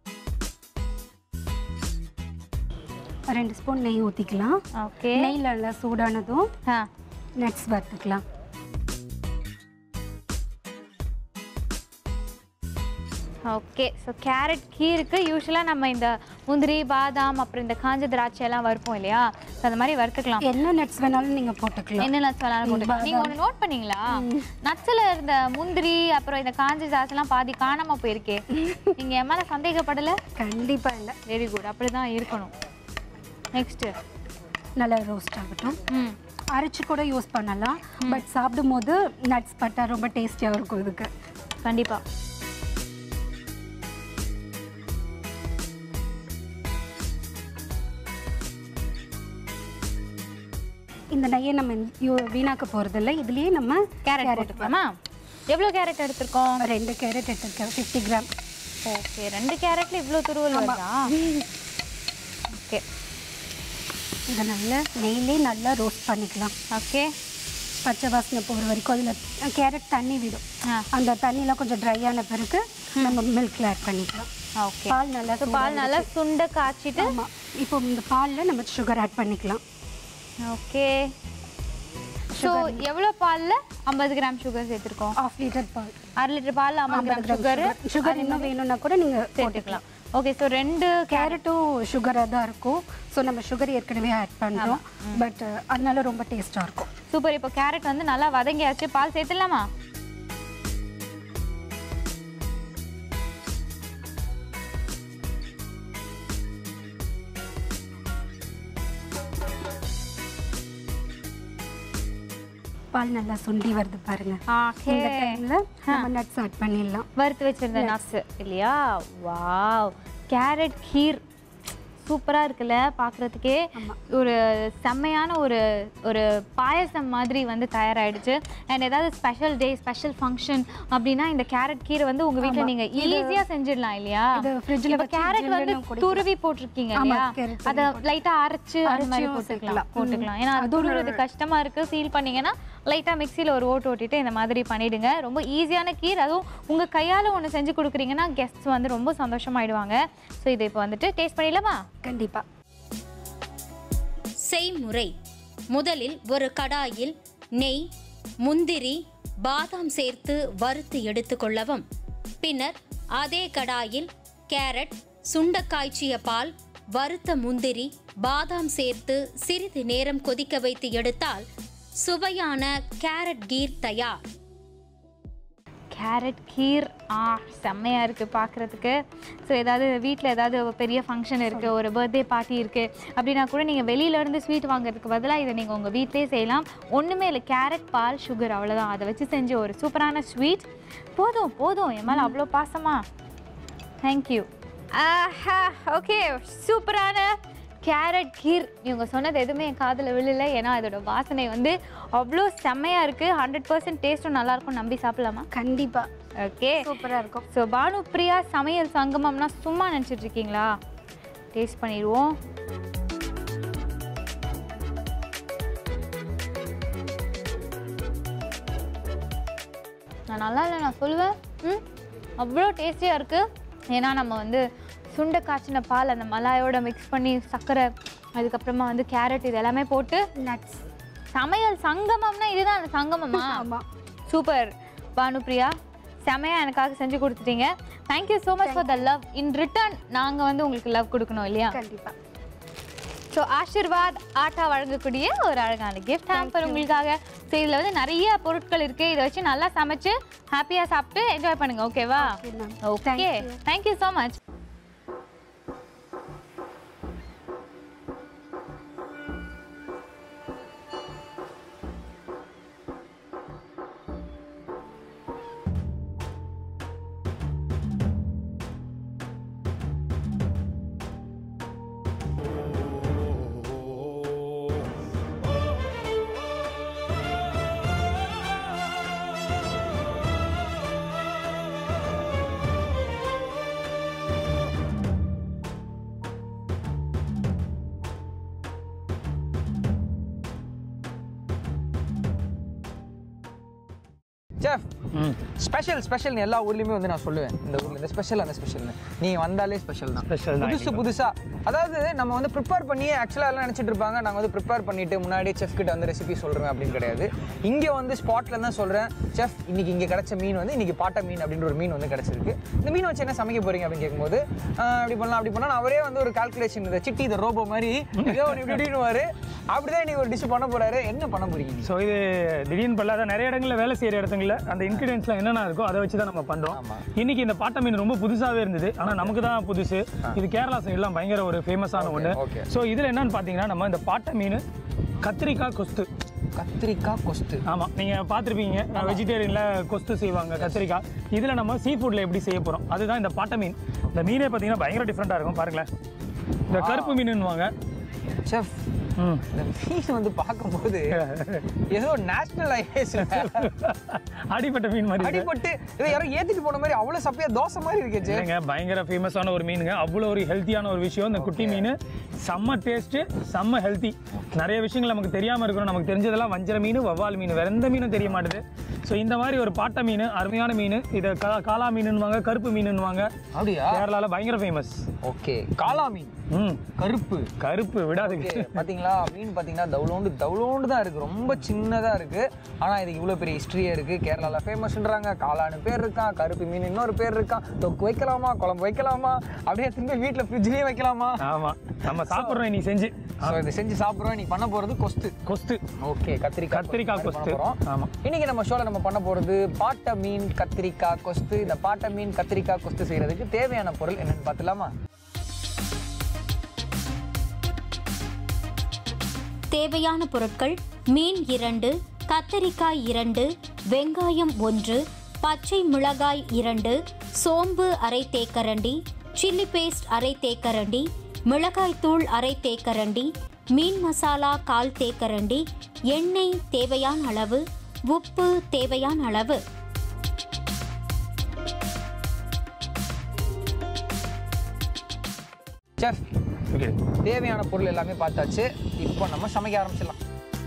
ரெண்டு ஸ்பூன் நெய் ஊற்றிக்கலாம் ஓகே நெய் நல்லா சூடானதும் ஆ நட்ஸ் வறுத்துக்கலாம் ஓகே ஸோ கேரட் கீருக்கு யூஸ்வலாக நம்ம இந்த முந்திரி பாதாம் அப்புறம் இந்த காஞ்ச திராட்சை எல்லாம் வறுப்போம் இல்லையா ஸோ அந்த மாதிரி வறுத்துக்கலாம் என்ன நட்ஸ் வேணாலும் நீங்கள் போட்டுக்கலாம் என்ன நட்ஸ் வேணாலும் போட்டுக்கலாம் நீங்க ஒன்று நோட் பண்ணீங்களா நட்ஸ்ல இருந்த முந்திரி அப்புறம் இந்த காஞ்ச திராட்சைலாம் பாதி காணாம போயிருக்கே நீங்க என் மேல சந்தேகப்படல கண்டிப்பாக இல்லை வெரி குட் அப்படிதான் இருக்கணும் நெக்ஸ்ட் நல்லா ரோஸ்ட் ஆகட்டும் ம் அரைச்சு கூட யூஸ் பண்ணலாம் பட் சாப்பிடும்போது நட்ஸ் பட்டா ரொம்ப டேஸ்டியாக இருக்கும் இதுக்கு கண்டிப்பா இந்த நெய்யை நம்ம யூ- வீணாக்க போகிறதில்ல இதுலேயே நம்ம கேரட் போட்டுக்கலாமா எவ்வளோ கேரட் எடுத்திருக்கோம் ரெண்டு கேரட் எடுத்துருக்கேன் ஃபிஃப்டி கிராம் ஓகே ரெண்டு கேரட்ல இவ்வளோ துருவல் வருதா ஓகே இதை நல்லா நெய்லே நல்லா ரோஸ்ட் பண்ணிக்கலாம் ஓகே பச்சை வாசனை போகிற வரைக்கும் அதில் கேரட் தண்ணி விடும் ஆ அந்த தண்ணிலாம் கொஞ்சம் ட்ரை ஆன பிறகு நம்ம மில்கில் ஆட் பண்ணிக்கலாம் ஓகே பால் நல்லா ஸோ பால் நல்லா சுண்ட காய்ச்சிட்டு ஆமாம் இப்போ இந்த பாலில் நம்ம சுகர் ஆட் பண்ணிக்கலாம் ஓகே ஸோ எவ்வளோ பாலில் ஐம்பது கிராம் சுகர் சேர்த்துருக்கோம் ஆஃப் லிட்டர் பால் அரை லிட்டர் பால் ஐம்பது கிராம் சுகர் சுகர் இன்னும் வேணும்னா கூட நீங்கள் சேர்த்துக்கலாம் ஓகே ஸோ ரெண்டு கேரட்டும் சுகராக தான் இருக்கும் ஸோ நம்ம சுகர் ஏற்கனவே ஆட் பண்ணுறோம் பட் அதனால ரொம்ப டேஸ்ட்டாக இருக்கும் சூப்பர் இப்போ கேரட் வந்து நல்லா வதங்கியாச்சு பால் சேர்த்துடலாமா பால் நல்லா சுண்டி வருது பாருங்க ஓகே இந்த டைமில் நம்ம நட்ஸ் ஆட் பண்ணிடலாம் வறுத்து வச்சிருந்த நட்ஸ் இல்லையா வாவ் கேரட் கீர் சூப்பராக இருக்குல்ல பார்க்குறதுக்கே ஒரு செம்மையான ஒரு ஒரு பாயசம் மாதிரி வந்து தயாராகிடுச்சு அண்ட் ஏதாவது ஸ்பெஷல் டே ஸ்பெஷல் ஃபங்க்ஷன் அப்படின்னா இந்த கேரட் கீரை வந்து உங்கள் வீட்டில் நீங்கள் ஈஸியாக செஞ்சிடலாம் இல்லையா இது fridge ல இப்போ வச்சு கேரட் வந்து ஜில்லுன்னு குடிக்கலாம். துருவி போட்டிருக்கீங்க ஆமா, இல்லையா carrot அதை லைட்டாக அரைச்சு அந்த மாதிரி அரைச்சும் போட்டுக்கலாம் சேர்க்கலாம். போட்டுக்கலாம் ஏன்னா அது துருவுறது கஷ்டமாக இருக்குது ஃபீல் பண்ணீங்கன்னா லைட்டாக மிக்சியில் ஒரு ஓட்டு ஓட்டிட்டு இந்த மாதிரி பண்ணிடுங்க ரொம்ப ஈஸியான கீர் அதுவும் உங்கள் கையால் ஒன்று செஞ்சு கொடுக்குறீங்கன்னா கெஸ்ட்ஸ் வந்து ரொம்ப சந்தோஷமாயிடுவாங்க ஸோ இதை இப்போ வந்துட்டு டேஸ்ட் பண்ணிடலாமா கண்டிப்பாக செய்முறை முதலில் ஒரு கடாயில் நெய் முந்திரி பாதாம் சேர்த்து வறுத்து எடுத்துக்கொள்ளவும் பின்னர் அதே கடாயில் கேரட் சுண்ட காய்ச்சிய பால் வறுத்த முந்திரி பாதாம் சேர்த்து சிறிது நேரம் கொதிக்க வைத்து எடுத்தால் சுவையான கேரட் கீர் தயார் கேரட் கீர் ஆ செம்மையாக இருக்குது பார்க்குறதுக்கு ஸோ ஏதாவது வீட்டில் ஏதாவது ஒரு பெரிய ஃபங்க்ஷன் இருக்குது ஒரு பர்த்டே பார்ட்டி இருக்குது அப்படின்னா கூட நீங்கள் வெளியிலேருந்து ஸ்வீட் வாங்குறதுக்கு பதிலாக இதை நீங்கள் உங்கள் வீட்டிலே செய்யலாம் ஒன்றுமே இல்லை கேரட் பால் சுகர் அவ்வளோதான் அதை வச்சு செஞ்ச ஒரு சூப்பரான ஸ்வீட் போதும் போதும் என் மேலே அவ்வளோ பாசமா தேங்க்யூ ஆஹா ஓகே சூப்பரான கேரட் கீர் இவங்க சொன்னது எதுவுமே என் காதில் விழல ஏன்னா அதோட வாசனை வந்து அவ்வளோ செம்மையாக இருக்குது ஹண்ட்ரட் பர்சன்ட் டேஸ்ட்டும் நல்லாயிருக்கும் நம்பி சாப்பிடலாமா கண்டிப்பாக ஓகே சூப்பராக இருக்கும் ஸோ பானு பிரியா சமையல் சங்கமம்னா சும்மா நினச்சிட்டு இருக்கீங்களா டேஸ்ட் பண்ணிடுவோம் நான் நல்லா இல்லை நான் சொல்லுவேன் ம் அவ்வளோ டேஸ்டியாக இருக்குது ஏன்னா நம்ம வந்து சுண்ட காய்ச்சின பால் அந்த மலாயோட மிக்ஸ் பண்ணி சர்க்கரை அதுக்கப்புறமா வந்து கேரட் இது எல்லாமே போட்டு நட்ஸ் சமையல் சங்கமம்னா இதுதான் அந்த சங்கமமா ஆமாம் சூப்பர் பானுப்ரியா செமையா எனக்காக செஞ்சு கொடுத்துட்டீங்க thank you so much for the love in return நாங்கள் வந்து உங்களுக்கு லவ் கொடுக்கணும் இல்லையா கண்டிப்பாக ஸோ ஆஷிர்வாத் ஆட்டா வழங்கக்கூடிய ஒரு அழகான கிஃப்ட் ஹேம்பர் உங்களுக்காக ஸோ இதில் வந்து நிறைய பொருட்கள் இருக்குது இதை வச்சு நல்லா சமைச்சு ஹாப்பியாக சாப்பிட்டு என்ஜாய் பண்ணுங்க ஓகேவா Okay, ma'am. Okay Thank you. Thank you so much chef special special எல்லா ஊர்லயுமே வந்து நான் சொல்லுவேன் இந்த ஊர்ல இந்த ஸ்பெஷல் அந்த ஸ்பெஷல்னு நீங்க வந்தாலே ஸ்பெஷல் தான் Special தான் புதுசு புதுசா அதாவது நம்ம வந்து ப்ரிப்பேர் பண்ணி ஆக்சுவலா எல்லாம் நினைச்சிட்டு இருப்பாங்க நாங்க வந்து ப்ரிப்பேர் பண்ணிட்டு முன்னாடியே செஃப் கிட்ட வந்து ரெசிபி சொல்றேன் அப்படின்னு கிடையாது இங்க வந்து ஸ்பாட்ல தான் சொல்றேன் செஃப் இன்னைக்கு இங்க கிடைச்ச மீன் வந்து இன்னைக்கு பாட்டை மீன் அப்படின்ற ஒரு மீன் வந்து கிடைச்சிருக்கு இந்த மீன் வச்சு என்ன சமைக்க போறீங்க அப்படின்னு கேட்கும்போது ஆஹ் இப்படி பண்ணலாம் அப்படி பண்ணலாம் அவரே வந்து ஒரு கால்குலேஷன் இந்த சிட்டி இந்த ரோபோ மாதிரி ஏதோ ஒன்று இப்படி இப்படின்னு அப்படிதான் நீங்க ஒரு டிஷ் பண்ண போறாரு என்ன பண்ண போறீங்க நீங்க? ஸோ இது திடீர்னு பல்லாத நிறைய இடங்கள்ல வேலை செய்யற இடத்துல அந்த இன்கிரீடியன்ஸ்லாம் என்னென்ன இருக்கோ அதை வச்சு தான் நம்ம பண்றோம் இன்னைக்கு இந்த பாட்டை மீன் ரொம்ப புதுசாவே இருந்தது ஆனா நமக்கு தான் புதுசு இது கேரளா சைடுலாம் பயங்கர ஒரு ஃபேமஸான ஒன்று okay. ஸோ இதுல என்னன்னு பாத்தீங்கன்னா நம்ம இந்த பாட்டை மீன் கத்திரிக்காய் கொஸ்து கத்திரிக்காய் கொஸ்து ஆமா நீங்க பார்த்துருப்பீங்க வெஜிடேரியன்ல கொஸ்து செய்வாங்க கத்திரிக்காய் இதுல நம்ம சீ ஃபுட்ல எப்படி செய்ய போறோம் அதுதான் இந்த பாட்டை மீன் இந்த மீனே பாத்தீங்கன்னா பயங்கர டிஃப்ரெண்டா இருக்கும் பாருங்களேன் இந்த கருப்பு மீனுன்னுவாங்க செஃப் ம் இந்த மீன் வந்து பார்க்கும்போது ஏதோ நேஷனல் ஹைவேஸ் அடிப்பட்ட மீன் மாதிரி இருக்கு. அடிபட்டு இதை யாரோ ஏத்திட்டு போன மாதிரி அவ்வளவு சப்பையா தோசை மாதிரி இருக்கே செஃப் இல்லைங்க பயங்கர ஃபேமஸான ஒரு மீனுங்க அவ்வளோ ஒரு ஹெல்த்தியான ஒரு விஷயம் இந்த குட்டி மீன் செம்ம டேஸ்ட்டு செம்ம ஹெல்த்தி நிறைய விஷயங்கள் நமக்கு தெரியாமல் இருக்கணும் நமக்கு தெரிஞ்சதெல்லாம் வஞ்சர மீன் வவ்வால் மீன் வேற எந்த மீனும் தெரிய மாட்டுது ஸோ இந்த மாதிரி ஒரு பாட்டை மீன் அருமையான மீன் இதை கா காளா மீனுன்னுவாங்க கருப்பு மீனுன்னுவாங்க அப்படியா கேரளாவில் பயங்கர ஃபேமஸ் ஓகே காளா மீன் ம் கருப்பு கருப்பு விடாதுங்க Okay, பாத்தீங்களா மீன் பாத்தீங்கன்னா தவுளோண்டு தவுளோண்டு தான் இருக்கு ரொம்ப சின்னதா இருக்கு ஆனா இதுக்கு இவ்வளவு பெரிய ஹிஸ்டரியே இருக்கு கேரளால ஃபேமஸ்ன்றாங்க காளான்னு பேர் இருக்கான் கருப்பு மீன் இன்னொரு பேர் இருக்கான் தொக்கு வைக்கலாமா குழம்பு வைக்கலாமா அப்படியே திரும்பி வீட்டுல ஃப்ரிட்ஜ்லயே வைக்கலாமா ஆமாம் நம்ம சாப்பிட்றோம் இன்னைக்கு செஞ்சு ஸோ இதை செஞ்சு சாப்பிடுறோம் நீ பண்ண போறது கொஸ்து கொஸ்து ஓகே கத்திரிக்காய் கத்திரிக்காய் கொஸ்து கொஸ்து. பண்ண போறோம் ஆமா. இன்னைக்கு நம்ம ஷோல நம்ம பண்ண போறது பாட்டை மீன் கத்திரிக்காய் கொஸ்து இந்த பாட்டை மீன் கத்திரிக்காய் கொஸ்து செய்யறதுக்கு தேவையான பொருள் என்னன்னு பார்த்துலாமா தேவையான பொருட்கள் மீன் இரண்டு கத்தரிக்காய் இரண்டு வெங்காயம் ஒன்று பச்சை மிளகாய் இரண்டு சோம்பு அரை தேக்கரண்டி சில்லி பேஸ்ட் அரை தேக்கரண்டி மிளகாய்த்தூள் அரை தேக்கரண்டி மீன் மசாலா கால் தேக்கரண்டி எண்ணெய் தேவையான அளவு உப்பு தேவையான அளவு செஃப் ஓகே தேவையான பொருள் எல்லாமே பார்த்தாச்சு இப்போ நம்ம சமைக்க ஆரம்பிச்சிடலாம்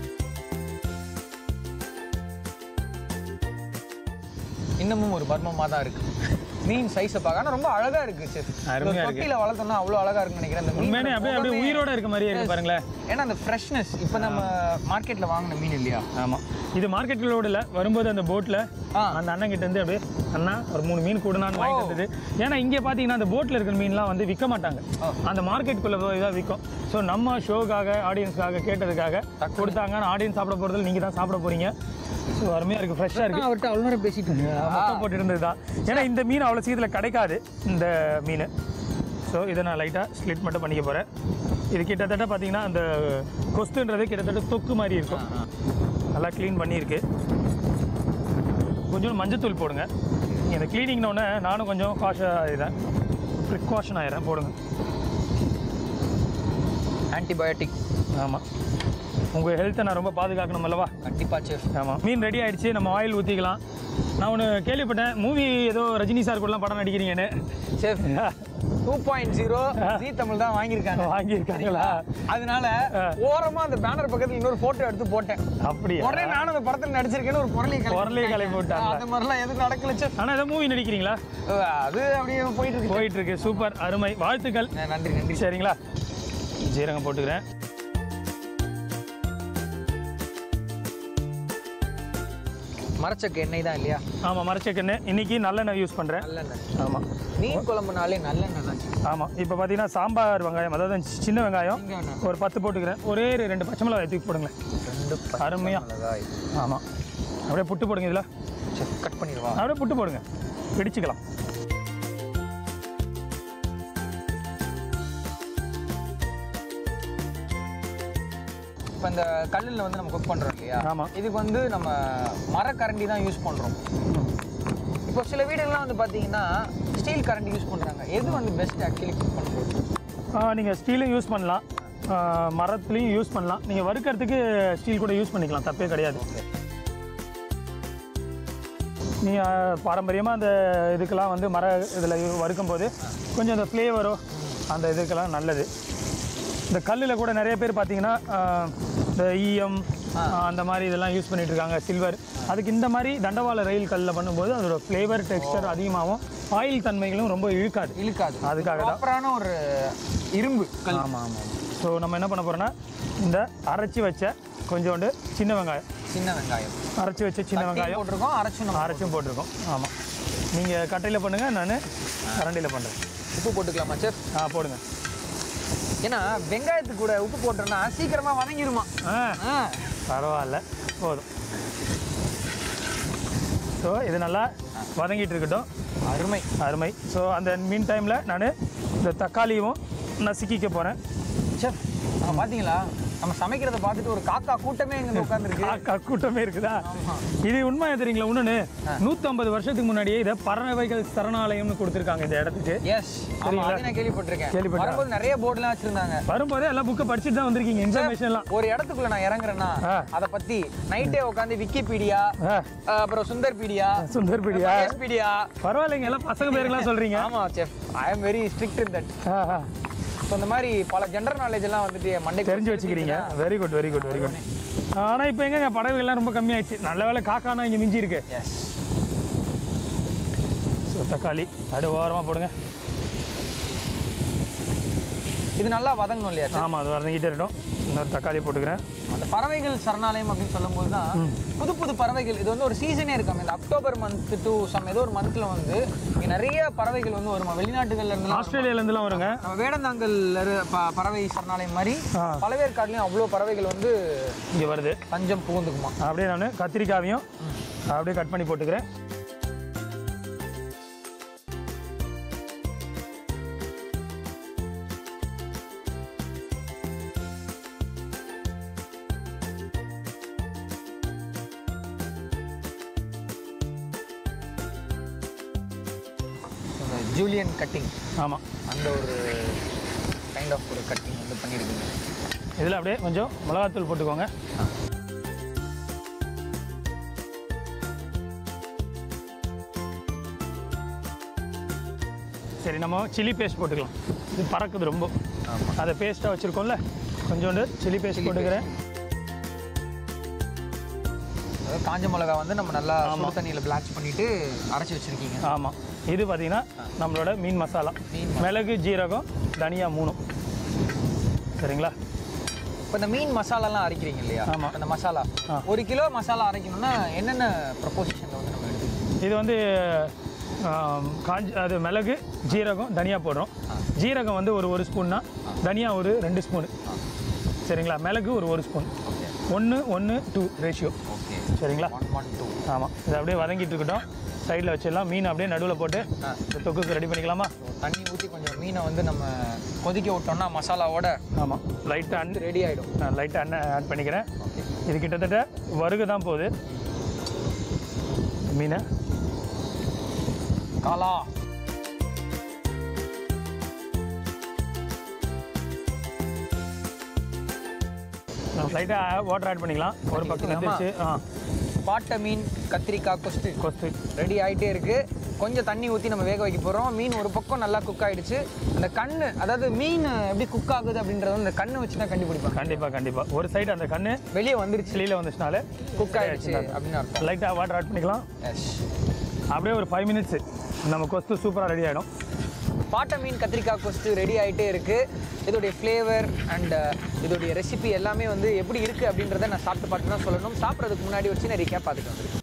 இன்னமும் ஒரு பர்மமாக தான் இருக்கு மீன் சைஸை பார்க்க ஆனால் ரொம்ப அழகா இருக்கு செஃப் அருமையா இருக்கு. தொட்டியில் வளர்த்தோம்னா அவ்வளோ அழகா இருக்குன்னு நினைக்கிறேன் அந்த மீன் உண்மையானே அப்படியே அப்படியே முகமே- உயிரோட இருக்க மாதிரியே இருக்கு பாருங்களேன் ஏன்னா அந்த ஃப்ரெஷ்னஸ் இப்போ நம்ம மார்க்கெட்டில் வாங்கின மீன் இல்லையா ஆமாம் இது மார்க்கெட்டில் ஓடல வரும்போது அந்த போட்டில் ஆ. அந்த அண்ணன் கிட்ட இருந்து அப்படியே அண்ணா ஒரு மூணு மீன் கூடனான்னு வாங்கிட்டு வந்தது ஏன்னா இங்கே பார்த்தீங்கன்னா அந்த போட்டில் இருக்கிற மீன்லாம் வந்து விற்க மாட்டாங்க அந்த மார்க்கெட்டுக்குள்ளே போய் தான் விற்கும் ஸோ நம்ம ஷோக்காக ஆடியன்ஸ்க்காக கேட்டதுக்காக கொடுத்தாங்க ஆடியன்ஸ் சாப்பிட போகிறதுல நீங்கள் தான் சாப்பிட போகிறீங்க ஸோ அருமையாக இருக்குது ஃப்ரெஷ்ஷாக இருக்குது அவர்கிட்ட அவ்வளோ நேரம் பேசிட்டு மொத்தம் போட்டு இருந்தது தான் ஏன்னா இந்த மீன் அவ்வளோ சீக்கிரத்தில் கிடைக்காது இந்த மீன் ஸோ இதை நான் லைட்டாக ஸ்லிட் மட்டும் பண்ணிக்க போகிறேன் இது கிட்டத்தட்ட பார்த்தீங்கன்னா அந்த கொஸ்துன்றது கிட்டத்தட்ட தொக்கு மாதிரி இருக்கும் நல்லா க்ளீன் பண்ணியிருக்கு கொஞ்சம் மஞ்சத்தூள் போடுங்க நீங்கள் இந்த க்ளீனிங்னோடனே நானும் கொஞ்சம் காஷன் ஆகிடுறேன் ப்ரிகாஷன் ஆகிடுறேன் போடுங்க ஆன்டிபயோட்டிக் ஆமாம் உங்கள் ஹெல்த்தை நான் ரொம்ப பாதுகாக்கணும் அல்லவா கண்டிப்பா செஃப் ஆமாம் மீன் ரெடி ஆயிடுச்சு நம்ம ஆயில் ஊற்றிக்கலாம் நான் ஒன்று கேள்விப்பட்டேன் மூவி ஏதோ ரஜினி சார் கூடலாம் படம் நடிக்கிறீங்கன்னு chef two point zero Zee Tamil தான் வாங்கியிருக்காங்க வாங்கியிருக்காங்களா அதனால ஓரமா அந்த பேனர் பக்கத்துல இன்னொரு போட்டோ எடுத்து போட்டேன் அப்படியா உடனே நானும் அந்த படத்துல நடிச்சிருக்கேன்னு ஒரு பொருளை பொருளையை கிளப்பி விட்டாங்களா? அந்த மாதிரிலாம் எதுவும் நடக்கல செஃப் ஆனால் ஏதோ மூவி நடிக்கிறீங்களா அது அப்படியே போயிட்டு இருக்கு போயிட்டு இருக்கு சூப்பர் அருமை வாழ்த்துக்கள் நன்றி நன்றி சரிங்களா ஜீரகம் போட்டுக்கிறேன் மரச்சக்க எண்ணெய் தான் இல்லையா ஆமாம் மரச்சக்கெண்ணெய் இன்னைக்கு நல்லெண்ணெய் யூஸ் பண்ணுறேன் நல்லெண்ணெய் ஆமாம் மீன் குழம்புனாலே நல்லெண்ணெய் தான் chef. ஆமாம் இப்போ பார்த்தீங்கன்னா சாம்பார் வெங்காயம் அதாவது சின்ன வெங்காயம் இங்க வேணா. ஒரு பத்து போட்டுக்கிறேன் ஒரே ஒரு ரெண்டு பச்சை மிளகாய் தூக்கி போடுங்களேன் ரெண்டு பச்சை அருமையா. மிளகாய் ஆமாம் அப்படியே புட்டு போடுங்க இதில் செஃப் கட் பண்ணிடுவா அப்படியே புட்டு போடுங்க பிடிச்சிக்கலாம் இப்போ இந்த கல்லில் வந்து நம்ம குக் பண்ணுறோம் இல்லையா ஆமா. இதுக்கு வந்து நம்ம மரக்கரண்டி தான் யூஸ் பண்ணுறோம் இப்போ சில வீடுகள்லாம் வந்து பார்த்தீங்கன்னா ஸ்டீல் கரண்டி யூஸ் பண்ணுறாங்க எது வந்து பெஸ்ட் ஆக்சுவலி குக் பண்ணுறது நீங்கள் ஸ்டீலும் யூஸ் பண்ணலாம் ஆ, மரத்துலையும் யூஸ் பண்ணலாம் நீங்கள் வறுக்கிறதுக்கு ஸ்டீல் கூட யூஸ் பண்ணிக்கலாம் தப்பே கிடையாது நீங்கள் பாரம்பரியமாக அந்த இதுக்கெல்லாம் வந்து மர இதில் வறுக்கும் போது கொஞ்சம் அந்த ஃப்ளேவரோ அந்த இதுக்கெல்லாம் நல்லது இந்த கல்லில் கூட நிறைய பேர் பார்த்தீங்கன்னா ஆ, இந்த ஈயம் அந்த மாதிரி இதெல்லாம் யூஸ் பண்ணிட்டு இருக்காங்க சில்வர் அதுக்கு இந்த மாதிரி தண்டவாள ரயில் கல்லில் பண்ணும்போது அதோட ஃப்ளேவர் டெக்ஸ்டர் அதிகமாகும் ஆயில் தன்மைகளும் ரொம்ப இழுக்காது இழுக்காது அதுக்காக தான் ப்ராப்பரான ஒரு இரும்பு கல் ஆமாம் ஆமாம் ஸோ நம்ம என்ன பண்ண போகிறோம்னா இந்த அரைச்சி வச்ச கொஞ்சோண்டு சின்ன வெங்காயம் சின்ன வெங்காயம் அரைச்சி வச்ச சின்ன தட்டி வெங்காயம் போட்டிருக்கோம் அரைச்சும் நம்ம அரைச்சும் போட்டிருக்கோம் ஆமாம் நீங்கள் கட்டையில் பண்ணுங்கள் நான் கரண்டியில் பண்ணுறேன் உப்பு போட்டுக்கலாமா செஃப் ஆ போடுங்க ஏன்னா வெங்காயத்துக்கு கூட உப்பு போட்டோம்னா சீக்கிரமா வதங்கிருமா ஆ ஆ பரவாயில்ல போதும் ஸோ இது நல்லா வதங்கிட்டு இருக்கட்டும் அருமை அருமை ஸோ அந்த மீன் டைமில் நான் இந்த தக்காளியும் நசுக்கிக்க போகிறேன் செஃப் நம்ம பாத்தீங்களா நம்ம சமைக்கிறத பார்த்துட்டு ஒரு காக்கா கூட்டமே இங்க உட்காந்துருக்கு காக்கா கூட்டமே இருக்குதா ஆமா. இது உண்மையா தெரியுங்களா ஒன்று நூற்றம்பது வருஷத்துக்கு முன்னாடியே இதை பறவைகள் சரணாலயம்னு கொடுத்துருக்காங்க இந்த இடத்துக்கு எஸ் ஆமா அதை நான் கேள்விப்பட்டிருக்கேன் கேள்விப்பட்டேன். வரும்போது நிறைய போர்டுலாம் வச்சிருந்தாங்க வரும்போதே எல்லாம் புக்கை படிச்சுட்டு தான் வந்திருக்கீங்க இன்ஃபர்மேஷன்லாம் ஒரு இடத்துக்குள்ள நான் இறங்குறேன்னா ஆ. அத பத்தி நைட்டே உட்காந்து விக்கிபீடியா ஆ அப்புறம் சுந்தர் பீடியா சுந்தர் பிடியா பீடியா பரவாயில்லைங்க எல்லாம் பசங்க பேருக்கெல்லாம் சொல்கிறீங்க ஆமா chef I am very strict in that ஆ ஆ ஸோ இந்த மாதிரி பல ஜென்ரல் நாலேஜ் எல்லாம் வந்துட்டு மண்டே தெரிஞ்சு வச்சுக்கிறீங்க very good very good very good ஆனால் இப்போ எங்கங்க பறவைகள்லாம் ரொம்ப கம்மியாயிடுச்சு நல்ல வேளை காக்கானா இங்கே மிஞ்சி இருக்கு எஸ் ஸோ தக்காளி அடு ஓரமாக போடுங்க இது நல்லா வதங்கணும் இல்லையா chef? ஆமாம் அது வதங்கிட்டே இருக்கட்டும் இன்னொரு தக்காளி போட்டுக்கிறேன் அந்த பறவைகள் சரணாலயம் அப்படின்னு சொல்லும்போது தான் புது புது பறவைகள் இது வந்து ஒரு சீசனே இருக்காம இந்த அக்டோபர் மந்த் டு சம் ஏதோ ஒரு மந்த்ல வந்து இங்க நிறைய பறவைகள் வந்து வருமா வெளிநாட்டுகள்ல இருந்து ஆஸ்திரேலியாலேருந்துலாம் வருங்க நம்ம வேடந்தாங்கல் பறவை சரணாலயம் மாதிரி ஆ. பழவேற்காடுலயும் அவ்வளோ பறவைகள் வந்து இங்கே வருது தஞ்சம் புகுந்துக்குமா அப்படியே நான் கத்திரிக்காவையும் அப்படியே கட் பண்ணி போட்டுக்கிறேன் இந்த ஜூலியன் கட்டிங் ஆமாம் அந்த ஒரு கைண்ட் ஆஃப் ஒரு கட்டிங் வந்து பண்ணியிருக்கீங்க இதில் அப்படியே கொஞ்சம் மிளகாத்தூள் போட்டுக்கோங்க சரி நம்ம சில்லி பேஸ்ட் போட்டுக்கலாம் இது பறக்குது ரொம்ப அதை பேஸ்ட்டாக வச்சுருக்கோம்ல கொஞ்சோண்டு சில்லி பேஸ்ட் போட்டுக்கிறேன் அதாவது காஞ்ச மிளகா வந்து நம்ம நல்லா சுடு தண்ணியில் பிளாச் பண்ணிட்டு அரைச்சி வச்சிருக்கீங்க ஆமாம் இது பார்த்தீங்கன்னா நம்மளோட மீன் மசாலா மீன் மிளகு ஜீரகம் தனியா மூணும் சரிங்களா இப்போ இந்த மீன் மசாலாலாம் அரைக்கிறீங்க இல்லையா ஆமா. அந்த மசாலா ஆ. ஒரு கிலோ மசாலா அரைக்கணும்னா என்னென்ன ப்ரொபோசிஷனில் வந்து நம்ம எடுத்துக்கணும் இது வந்து ஆம், காஞ்சி அது மிளகு ஜீரகம் தனியா போடுறோம் ஜீரகம் வந்து ஒரு ஒரு ஸ்பூன்னா தனியா ஒரு ரெண்டு ஸ்பூனு சரிங்களா மிளகு ஒரு ஒரு ஸ்பூன் ஒன்று ஒன்று டூ ரேஷியோ ஓகே சரிங்களா ஒன் ஒன் டூ ஆமாம் இது அப்படியே வதங்கிட்டு இருக்கட்டும் சைடில் வச்சிடலாம் மீன் அப்படியே நடுவில் போட்டு இந்த தொக்குக்கு ரெடி பண்ணிக்கலாமா தண்ணி ஊற்றி கொஞ்சம் மீனை வந்து நம்ம கொதிக்க விட்டோம்னா மசாலாவோட ஆமாம் லைட்டாக அண்ட் ரெடி ஆகிடும் நான் லைட்டாக அண்ணன் ஆட் பண்ணிக்கிறேன் இது கிட்டத்தட்ட வறுக தான் போகுது மீனை காலா லைட்டாக வாட்டர் ஆட் பண்ணிக்கலாம் ஒரு பக்கம் வந்துருச்சு ஆ பாட்டை மீன் கத்திரிக்காய் கொஸ்து கொஸ்து ரெடி ஆகிட்டே இருக்கு கொஞ்சம் தண்ணி ஊற்றி நம்ம வேக வைக்க போகிறோம் மீன் ஒரு பக்கம் நல்லா குக் ஆயிடுச்சு அந்த கண்ணு அதாவது மீன் எப்படி குக் ஆகுது அப்படின்றது வந்து இந்த கண்ணு வச்சு தான் கண்டுபிடிப்பாங்க கண்டிப்பாக கண்டிப்பாக ஒரு சைடு அந்த கண்ணு வெளியே வந்துருச்சு வெளியில் வந்துச்சுனாலே குக் ஆயிடுச்சு அப்படின்னு அர்த்தம் லைட்டாக வாட்டர் ஆட் பண்ணிக்கலாம் எஸ் அப்படியே ஒரு ஃபைவ் மினிட்ஸ் நம்ம கொஸ்து சூப்பராக ரெடி ஆகிடும் பாட்டை மீன் கத்திரிக்காய் கொஸ்து ரெடி ஆகிட்டே இருக்கு இதோடைய ஃப்ளேவர் அண்ட் இதோடைய ரெசிபி எல்லாமே வந்து எப்படி இருக்கு அப்படின்றத நான் சாப்பிட்டு பார்த்து தான் சொல்லணும் சாப்பிட்றதுக்கு முன்னாடி ஒரு சின்ன ரீகேப் பார்த்துட்டு வந்துருக்கேன்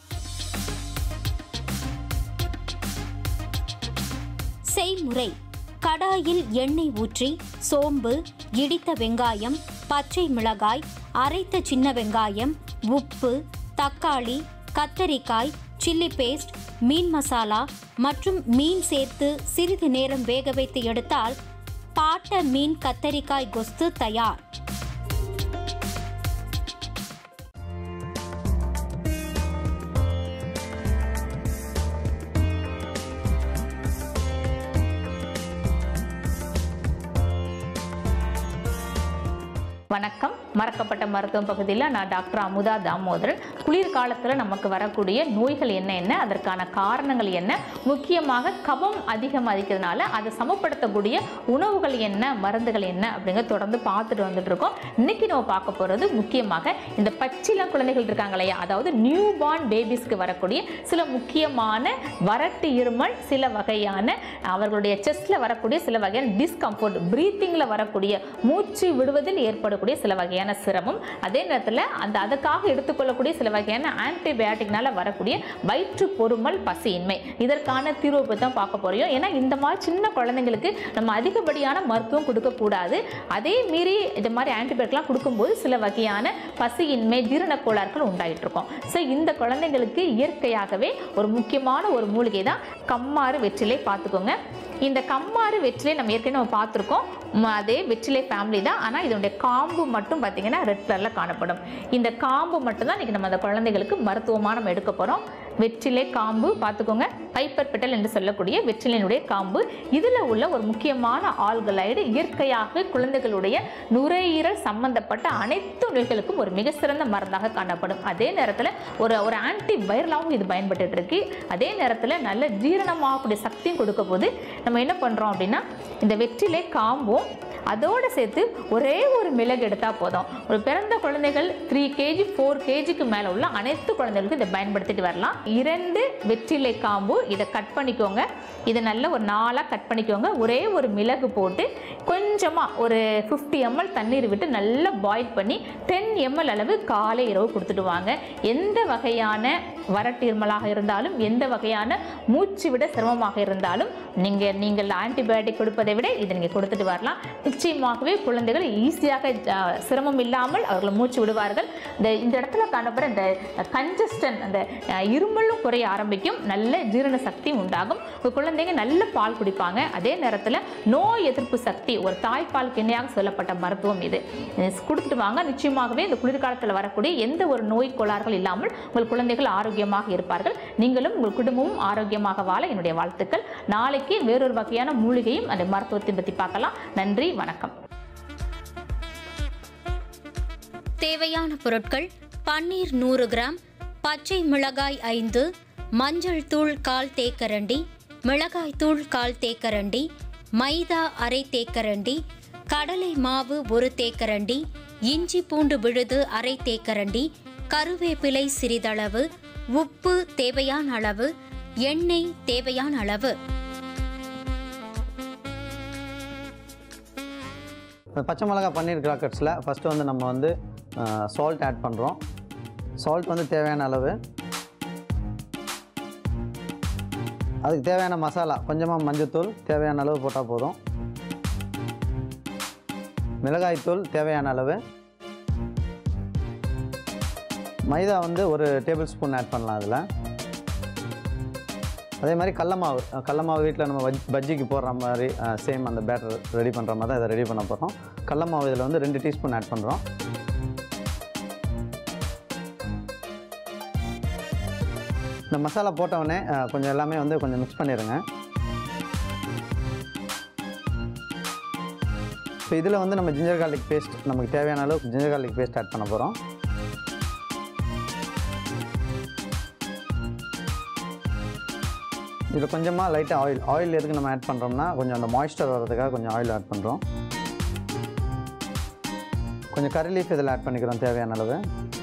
செய்முறை கடாயில் எண்ணெய் ஊற்றி சோம்பு இடித்த வெங்காயம் பச்சை மிளகாய் அரைத்த சின்ன வெங்காயம் உப்பு தக்காளி கத்தரிக்காய் சில்லி பேஸ்ட் மீன் மசாலா மற்றும் மீன் சேர்த்து சிறிது நேரம் வேக வைத்து எடுத்தால் பாட்ட மீன் கத்தரிக்காய் கொஸ்து தயார் வணக்கம் மறக்கப்பட்ட மருத்துவம் பகுதியில் நான் டாக்டர் அமுதா தாமோதரன் குளிர்காலத்தில் நமக்கு வரக்கூடிய நோய்கள் என்ன என்ன அதற்கான காரணங்கள் என்ன முக்கியமாக கபம் அதிகம் அதிக்கிறதுனால அதை சமப்படுத்தக்கூடிய உணவுகள் என்ன மருந்துகள் என்ன அப்படிங்கிறத தொடர்ந்து பார்த்துட்டு வந்துட்டு இருக்கோம் இன்னைக்கு நம்ம பார்க்க போகிறது முக்கியமாக இந்த பச்சிளம் குழந்தைகள் இருக்காங்க இல்லையா அதாவது நியூ பார்ன் பேபிஸ்க்கு வரக்கூடிய சில முக்கியமான வறட்டு இருமல் சில வகையான அவர்களுடைய செஸ்ட்ல வரக்கூடிய சில வகையான டிஸ்கம்ஃபர்ட் பிரீத்திங்கில் வரக்கூடிய மூச்சு விடுவதில் ஏற்படக்கூடிய சில வகையான சிரமம் அதே நேரத்தில் அந்த அதுக்காக எடுத்துக்கொள்ளக்கூடிய சில வகையான ஆன்டிபயாட்டிக்னால வரக்கூடிய வயிற்று பொறுமல் பசியின்மை இதற்கான தீர்வு பற்றி தான் பார்க்க போறோம் ஏன்னா இந்த மாதிரி சின்ன குழந்தைங்களுக்கு நம்ம அதிகப்படியான மருத்துவம் கொடுக்கக்கூடாது அதே மீறி இந்த மாதிரி ஆன்டிபயோட்டிக்லாம் கொடுக்கும்போது சில வகையான பசியின்மை ஜீரண கோளாறுகள் உண்டாகிட்டு இருக்கும் ஸோ இந்த குழந்தைங்களுக்கு இயற்கையாகவே ஒரு முக்கியமான ஒரு மூலிகை தான் கம்மாறு வெற்றிலை பார்த்துக்கோங்க இந்த கம்மாறு வெற்றிலை நம்ம ஏற்கனவே நம்ம பார்த்துருக்கோம் ம, அதே வெற்றிலை ஃபேமிலி தான் ஆனால் இதனுடைய காம்பு மட்டும் பார்த்தீங்கன்னா ரெட் கலரில் காணப்படும் இந்த காம்பு மட்டும் தான் இன்றைக்கி நம்ம அந்த குழந்தைகளுக்கு மருத்துவமாக நம்ம எடுக்க போகிறோம் வெற்றிலை காம்பு பார்த்துக்கோங்க பைப்பர் பெட்டல் என்று சொல்லக்கூடிய வெற்றிலையினுடைய காம்பு இதில் உள்ள ஒரு முக்கியமான ஆல்கலைடு இயற்கையாகவே குழந்தைகளுடைய நுரையீரல் சம்பந்தப்பட்ட அனைத்து நோய்களுக்கும் ஒரு மிக சிறந்த மருந்தாக காணப்படும் அதே நேரத்தில் ஒரு ஒரு ஆன்டி வைரலாகவும் இது பயன்பட்டு இருக்கு அதே நேரத்தில் நல்ல ஜீரணமாகக்கூடிய சக்தியும் கொடுக்க போது நம்ம என்ன பண்ணுறோம் அப்படின்னா இந்த வெற்றிலை காம்பும் அதோடு சேர்த்து ஒரே ஒரு மிளகு எடுத்தால் போதும் ஒரு பிறந்த குழந்தைகள் த்ரீ கேஜி ஃபோர் கேஜிக்கு மேலே உள்ள அனைத்து குழந்தைகளுக்கும் இதை பயன்படுத்திட்டு வரலாம் இரண்டு வெற்றிலை காம்பு இதை கட் பண்ணிக்கோங்க இதை நல்ல ஒரு நாளாக கட் பண்ணிக்கோங்க ஒரே ஒரு மிளகு போட்டு கொஞ்சமாக ஒரு ஃபிஃப்டி எம்எல் தண்ணீர் விட்டு நல்லா பாயில் பண்ணி டென் எம்எல் அளவு காலை இரவு கொடுத்துட்டு வாங்க எந்த வகையான வறட்டு இருமலாக இருந்தாலும் எந்த வகையான மூச்சு விட சிரமமாக இருந்தாலும் நீங்கள் நீங்கள் ஆன்டிபயோட்டிக் கொடுப்பதை விட இதை நீங்கள் கொடுத்துட்டு வரலாம் நிச்சயமாகவே குழந்தைகள் ஈஸியாக அஹ், சிரமம் இல்லாமல் அவர்கள் மூச்சு விடுவார்கள் இந்த இந்த இடத்துல காணப்படுற இந்த கன்ஜஸ்டன் அந்த அஹ், இருமலும் குறைய ஆரம்பிக்கும் நல்ல ஜீரண சக்தி உண்டாகும் உங்கள் குழந்தைங்க நல்ல பால் குடிப்பாங்க அதே நேரத்தில் நோய் எதிர்ப்பு சக்தி ஒரு தாய்ப்பாலுக்கு இணையாக சொல்லப்பட்ட மருத்துவம் இது இது கொடுத்துட்டு வாங்க நிச்சயமாகவே இந்த குளிர்காலத்தில் வரக்கூடிய எந்த ஒரு நோய் கோளாறுகள் இல்லாமல் உங்கள் குழந்தைகள் ஆரோக்கியமாக இருப்பார்கள் நீங்களும் உங்கள் குடும்பமும் ஆரோக்கியமாக வாழ என்னுடைய வாழ்த்துக்கள் நாளைக்கு வேறொரு வகையான மூலிகையும் அந்த மருத்துவத்தை பற்றி பார்க்கலாம் நன்றி வணக்கம் தேவையான பொருட்கள் பன்னீர் நூறு கிராம் பச்சை மிளகாய் ஐந்து மஞ்சள் தூள் கால் தேக்கரண்டி மிளகாய் தூள் கால் தேக்கரண்டி மைதா அரை தேக்கரண்டி கடலை மாவு ஒரு தேக்கரண்டி இஞ்சி பூண்டு விழுது அரை தேக்கரண்டி கருவேப்பிலை சிறிதளவு உப்பு தேவையான அளவு எண்ணெய் தேவையான அளவு இந்த பச்சை மிளகா பன்னீர் கிராக்கர்ஸில் ஃபஸ்ட்டு வந்து நம்ம வந்து சால்ட் ஆட் பண்ணுறோம் சால்ட் வந்து தேவையான அளவு அதுக்கு தேவையான மசாலா கொஞ்சமாக மஞ்சத்தூள் தேவையான அளவு போட்டால் போதும் மிளகாய்த்தூள் தேவையான அளவு மைதா வந்து ஒரு டேபிள் ஸ்பூன் ஆட் பண்ணலாம் அதில் அதே மாதிரி கடல மாவு அஹ் கடல மாவு வீட்டில் நம்ம பஜ் பஜ்ஜிக்கு போடுற மாதிரி சேம் அந்த பேட்டர் ரெடி பண்ணுற மாதிரி தான் இதை ரெடி பண்ண போகிறோம் கடல மாவு இதில் வந்து ரெண்டு டீஸ்பூன் ஆட் பண்ணுறோம் இந்த மசாலா போட்டவுடனே அஹ், கொஞ்சம் எல்லாமே வந்து கொஞ்சம் மிக்ஸ் பண்ணிடுங்க இப்போ இதில் வந்து நம்ம ஜிஞ்சர் கார்லிக் பேஸ்ட் நமக்கு தேவையான அளவு ஜிஞ்சர் கார்லிக் பேஸ்ட் ஆட் பண்ண போகிறோம் இதில் கொஞ்சமாக லைட்டாக ஆயில் ஆயில் எதுக்கு நம்ம ஆட் பண்ணுறோம்னா கொஞ்சம் அந்த மாய்ஸ்சர் வர்றதுக்காக கொஞ்சம் ஆயில் ஆட் பண்ணுறோம் கொஞ்சம் கறி லீஃப் இதில் ஆட் பண்ணிக்கிறோம் தேவையான அளவு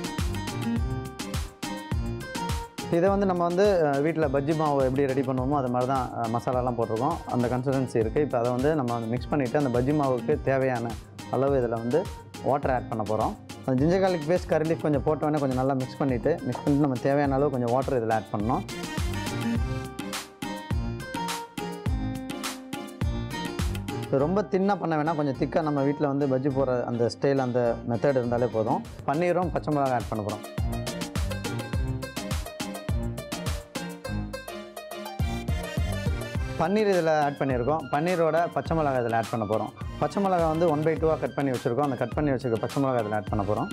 இதை வந்து நம்ம வந்து வீட்டில் பஜ்ஜி மாவு எப்படி ரெடி பண்ணுவோமோ அது மாதிரி தான் அஹ், மசாலாலாம் போட்டிருக்கோம் அந்த கன்சிஸ்டன்சி இருக்குது இப்போ அதை வந்து நம்ம வந்து மிக்ஸ் பண்ணிவிட்டு அந்த பஜ்ஜி மாவுக்கு தேவையான அளவு இதில் வந்து வாட்டர் ஆட் பண்ண போகிறோம் அந்த ginger garlic paste curry leaf கொஞ்சம் போட்டோன்னே கொஞ்சம் நல்லா மிக்ஸ் பண்ணிவிட்டு மிக்ஸ் பண்ணிட்டு நம்ம தேவையான அளவு கொஞ்சம் வாட்டர் இதில் ஆட் பண்ணோம் இது ரொம்ப தின்னாக பண்ண வேணாம் கொஞ்சம் திக்காக நம்ம வீட்டில் வந்து பஜ்ஜி போடுற அந்த ஸ்டைல் அந்த மெத்தட் இருந்தாலே போதும் பன்னீரும் பச்சை மிளகாய் ஆட் பண்ண போகிறோம் பன்னீர் இதில் ஆட் பண்ணியிருக்கோம் பன்னீரோட பச்சை மிளகாய் இதில் ஆட் பண்ண போகிறோம் பச்சை மிளகாய் வந்து ஒன் பை டூவாக கட் பண்ணி வச்சுருக்கோம் அந்த கட் பண்ணி வச்சுருக்க பச்சை மிளகாய் இதில் ஆட் பண்ண போகிறோம்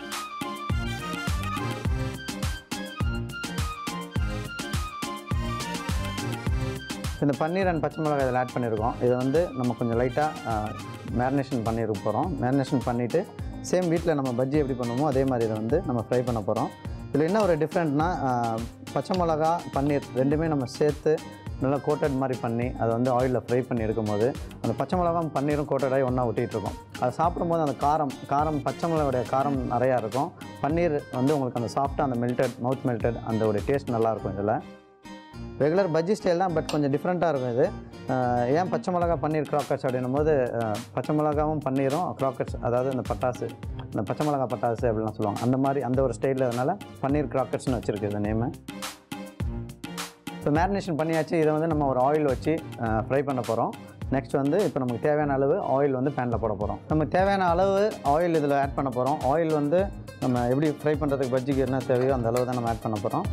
இந்த பன்னீர் அண்ட் பச்சை மிளகாய் இதில் ஆட் பண்ணியிருக்கோம் இதை வந்து நம்ம கொஞ்சம் லைட்டாக மேரினேஷன் பண்ணியிருக்க போகிறோம் மேரினேஷன் பண்ணிவிட்டு சேம் வீட்டில் நம்ம பஜ்ஜி எப்படி பண்ணுவோமோ அதே மாதிரி இதை வந்து நம்ம ஃப்ரை பண்ண போகிறோம் இதில் என்ன ஒரு டிஃப்ரெண்ட்னா பச்சை மிளகா பன்னீர் ரெண்டுமே நம்ம சேர்த்து நல்லா கோட்டட் மாதிரி பண்ணி அதை வந்து ஆயிலில் ஃப்ரை பண்ணி எடுக்கும்போது அந்த பச்சை மிளகாவும் பன்னீரும் கோட்டடாகி ஒன்றா ஒட்டிகிட்டு இருக்கும் அதை சாப்பிடும்போது அந்த காரம் காரம் பச்சை மிளகாவுடைய காரம் நிறையா இருக்கும் பன்னீர் வந்து உங்களுக்கு அந்த சாஃப்டாக அந்த மெல்டட் மவுத் மெல்டட் அந்த ஒரு டேஸ்ட் நல்லாயிருக்கும் இதில் ரெகுலர் பஜ்ஜி ஸ்டைல் தான் பட் கொஞ்சம் டிஃப்ரெண்ட்டாக இருக்கும் இது அஹ் ஏன் பச்சை மிளகா பன்னீர் க்ராக்கர்ஸ் அப்படின்னும் போது அஹ் பச்சை மிளகாவும் பன்னீரும் க்ராக்கர்ஸ் அதாவது இந்த பட்டாசு இந்த பச்சை மிளகா பட்டாசு அப்படிலாம் சொல்லுவாங்க அந்த மாதிரி அந்த ஒரு ஸ்டைலில் அதனால் பன்னீர் க்ராக்கர்ஸ்னு வச்சுருக்கு இந்த நேமு இப்போ மேரினேஷன் பண்ணியாச்சு இதை வந்து நம்ம ஒரு ஆயில் வச்சு ஃப்ரை பண்ண போகிறோம் நெக்ஸ்ட் வந்து இப்போ நமக்கு தேவையான அளவு ஆயில் வந்து பேனில் போட போகிறோம் நமக்கு தேவையான அளவு ஆயில் இதில் ஆட் பண்ண போகிறோம் ஆயில் வந்து நம்ம எப்படி ஃப்ரை பண்ணுறதுக்கு பஜ்ஜிக்கு என்ன தேவையோ அந்த அளவு தான் நம்ம ஆட் பண்ண போகிறோம்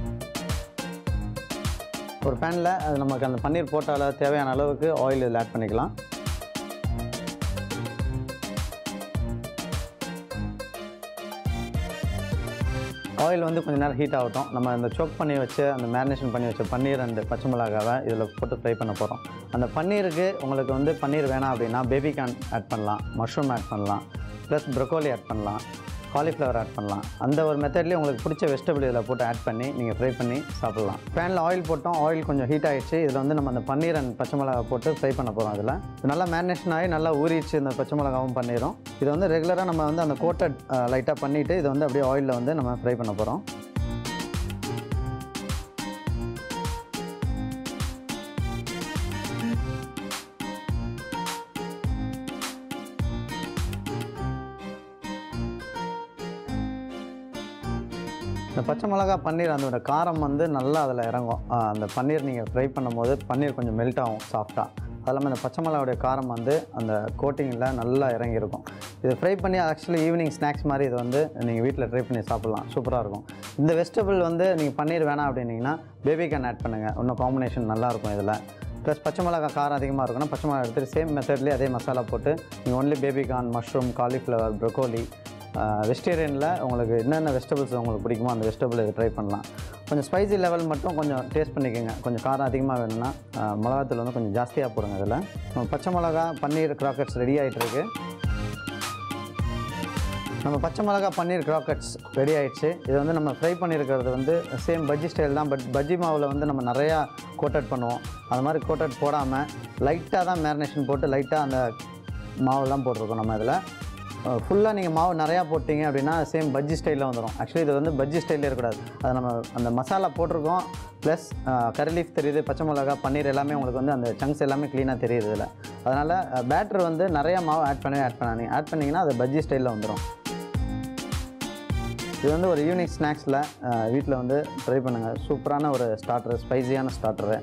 ஒரு பேனில் அது நமக்கு அந்த பன்னீர் போட்டால தேவையான அளவுக்கு ஆயில் இதில் ஆட் பண்ணிக்கலாம் ஆயில் வந்து கொஞ்சம் நேரம் ஹீட் ஆகட்டும் நம்ம அந்த சோக் பண்ணி வச்சு அந்த மேரினேஷன் பண்ணி வச்ச பன்னீர் அண்ட் பச்சை மிளகாவை இதில் போட்டு ஃப்ரை பண்ண போகிறோம் அந்த பன்னீருக்கு உங்களுக்கு வந்து பன்னீர் வேணாம் அப்படின்னா பேபி கார்ன் ஆட் பண்ணலாம் மஷ்ரூம் ஆட் பண்ணலாம் ப்ளஸ் ப்ரொக்கோலி ஆட் பண்ணலாம் காலிஃப்ளவர் ஆட் பண்ணலாம் அந்த ஒரு மெத்தட்லேயே உங்களுக்கு பிடிச்ச வெஜிடபிள் இதில் போட்டு ஆட் பண்ணி நீங்கள் ஃப்ரை பண்ணி சாப்பிட்லாம் பேனில் ஆயில் போட்டோம் ஆயில் கொஞ்சம் ஹீட் ஆகிடுச்சு இதில் வந்து நம்ம அந்த பன்னீர் அண்ட் பச்சை மிளகா போட்டு ஃப்ரை பண்ண போகிறோம் அதில் இது நல்லா மேரினேஷன் ஆகி நல்லா ஊறிச்சு இந்த பச்சை மிளகாவும் பன்னீரும் இது வந்து ரெகுலராக நம்ம வந்து அந்த கோட்டட் லைட்டாக பண்ணிவிட்டு இதை வந்து அப்படியே ஆயிலில் வந்து நம்ம ஃப்ரை பண்ண போகிறோம் இந்த பச்சை மிளகா பன்னீர் அதோட காரம் வந்து நல்லா அதில் இறங்கும் ஆஹ் அந்த பன்னீர் நீங்கள் ஃப்ரை பண்ணும்போது பன்னீர் கொஞ்சம் மெல்ட் ஆகும் சாஃப்டாக அது இல்லாமல் இந்த பச்சை மிளகாவுடைய காரம் வந்து அந்த கோட்டிங்கில் நல்லா இறங்கியிருக்கும் இது ஃப்ரை பண்ணி ஆக்சுவலி ஈவினிங் ஸ்நாக்ஸ் மாதிரி இது வந்து நீங்கள் வீட்டில் ட்ரை பண்ணி சாப்பிட்லாம் சூப்பராக இருக்கும் இந்த வெஜிடபிள் வந்து நீங்கள் பன்னீர் வேணாம் அப்படின்னீங்கன்னா பேபி கேன் ஆட் பண்ணுங்கள் இன்னும் காம்பினேஷன் நல்லாயிருக்கும் இதில் ப்ளஸ் பச்சை மிளகா காரம் அதிகமாக இருக்குன்னா பச்சை மிளகா எடுத்துகிட்டு சேம் மெத்தட்லேயே அதே மசாலா போட்டு நீங்கள் only baby corn mushroom cauliflower broccoli வெஜிடேரியனில் உங்களுக்கு என்னென்ன வெஜிடபிள்ஸ் உங்களுக்கு பிடிக்குமோ அந்த வெஜிடபிள் இது ட்ரை பண்ணலாம் கொஞ்சம் ஸ்பைசி லெவல் மட்டும் கொஞ்சம் டேஸ்ட் பண்ணிக்கோங்க கொஞ்சம் காரம் அதிகமாக வேணும்னா ஆஹ் மிளகாத்தூள் வந்து கொஞ்சம் ஜாஸ்தியாக போடுங்க இதில் நம்ம பச்சை மிளகா பன்னீர் கிராக்கர்ஸ் ரெடி ஆகிட்டு இருக்கு நம்ம பச்சை மிளகா பன்னீர் கிராக்கட்ஸ் ரெடி ஆயிடுச்சு இது வந்து நம்ம ஃப்ரை பண்ணியிருக்கிறது வந்து சேம் பஜ்ஜி ஸ்டைல் தான் பட் பஜ்ஜி மாவில் வந்து நம்ம நிறையா கோட்டட் பண்ணுவோம் அது மாதிரி கோட்டட் போடாமல் லைட்டாக தான் மேரினேஷன் போட்டு லைட்டாக அந்த மாவுலாம் போட்டிருக்கோம் நம்ம இதில் ஃபுல்லாக நீங்கள் மாவு நிறையா போட்டிங்க அப்படின்னா சேம் பஜ்ஜி ஸ்டைலில் வந்துடும் ஆக்சுவலி இது வந்து பஜ்ஜி ஸ்டைலில் இருக்கக்கூடாது அது நம்ம அந்த மசாலா போட்டிருக்கோம் ப்ளஸ் கறி லீஃப் தெரியுது பச்சை மிளகா பன்னீர் எல்லாமே உங்களுக்கு வந்து அந்த சங்க்ஸ் எல்லாமே க்ளீனாக தெரியுது இதில் அதனால் பேட்டர் வந்து நிறையா மாவு ஆட் பண்ணவே ஆட் பண்ணாதீங்க ஆட் பண்ணிங்கன்னா அது பஜ்ஜி ஸ்டைலில் வந்துடும் இது வந்து ஒரு ஈவினிங் ஸ்நாக்ஸில் வீட்டில் வந்து ட்ரை பண்ணுங்கள் சூப்பரான ஒரு ஸ்டார்டர் ஸ்பைசியான ஸ்டார்டரு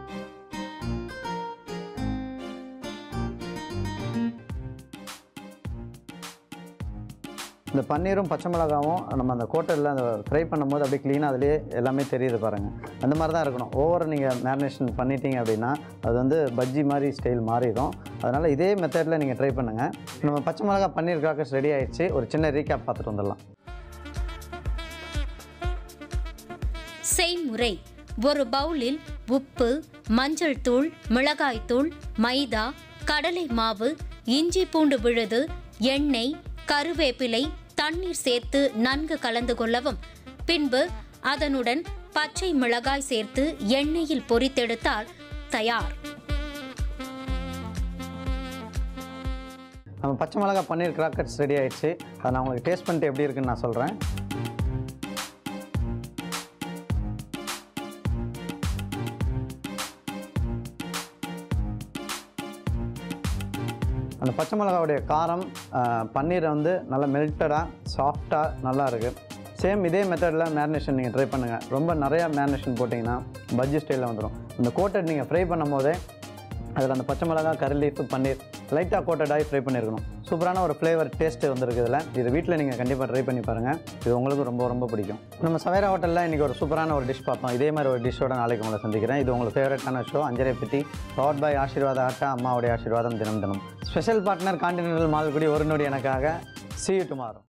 இந்த பன்னீரும் பச்சை மிளகாவும் நம்ம அந்த கோட்டரில் அந்த ஃப்ரை பண்ணும்போது அப்படியே க்ளீனாக அதுலேயே எல்லாமே தெரியுது பாருங்கள் அந்த மாதிரி தான் இருக்கணும் ஓவர் நீங்கள் மேரினேஷன் பண்ணிட்டீங்க அப்படின்னா அது வந்து பஜ்ஜி மாதிரி ஸ்டைல் மாறிடும் அதனால் இதே மெத்தடில் நீங்கள் ட்ரை பண்ணுங்கள் நம்ம பச்சை மிளகா பன்னீர் கிராக்கர்ஸ் ரெடி ஆயிடுச்சு ஒரு சின்ன ரீகேப் பார்த்துட்டு வந்துடலாம் செய்முறை ஒரு பவுலில் உப்பு மஞ்சள் தூள் மிளகாய் தூள் மைதா கடலை மாவு இஞ்சி பூண்டு விழுது எண்ணெய் கருவேப்பிலை தண்ணீர் சேர்த்து நன்கு கலந்து கொள்ளவும் பின்பு அதனுடன் பச்சை மிளகாய் சேர்த்து எண்ணெயில் பொரித்தெடுத்தால் தயார் நம்ம பச்சை மிளகா பன்னீர் கிராக்கர்ஸ் ரெடி ஆயிடுச்சு அதை நான் உங்களுக்கு டேஸ்ட் பண்ணிட்டு எப்படி இருக்குன்னு நான் சொல்கிறேன் அந்த பச்சை மிளகாவுடைய காரம் ஆஹ், பன்னீரை வந்து நல்லா மெல்ட்டடாக சாஃப்டாக நல்லா இருக்குது சேம் இதே மெத்தடில் மேரினேஷன் நீங்கள் ட்ரை பண்ணுங்கள் ரொம்ப நிறையா மேரினேஷன் போட்டிங்கன்னா பஜ்ஜி ஸ்டைலில் வந்துடும் அந்த கோட்டட் நீங்கள் ஃப்ரை பண்ணும் போதே அதில் அந்த பச்சை மிளகா கறி லீஃப் பன்னீர் லைட்டாக கோட்டடாகி ஃப்ரை பண்ணியிருக்கணும் சூப்பரான ஒரு ஃப்ளேவர் டேஸ்ட்டு வந்திருக்கு இதில் இது வீட்டில் நீங்கள் கண்டிப்பாக ட்ரை பண்ணி பாருங்கள் இது உங்களுக்கு ரொம்ப ரொம்ப பிடிக்கும் நம்ம சவேரா ஹோட்டலில் இன்றைக்கி ஒரு சூப்பரான ஒரு டிஷ் பார்த்தோம் இதே மாதிரி ஒரு டிஷ்ஷோட நாளைக்கு உங்களை சந்திக்கிறேன் இது உங்களுக்கு ஃபேவரட்டான ஷோ அஞ்சரை பெட்டி பவர் பாய் ஆசீர்வாத ஆட்டா அம்மாவுடைய ஆசீர்வாதம் தினம் தினம் ஸ்பெஷல் பார்ட்னர் கான்டினென்டல் மால்குடி ஒரு நொடி எனக்காக see you tomorrow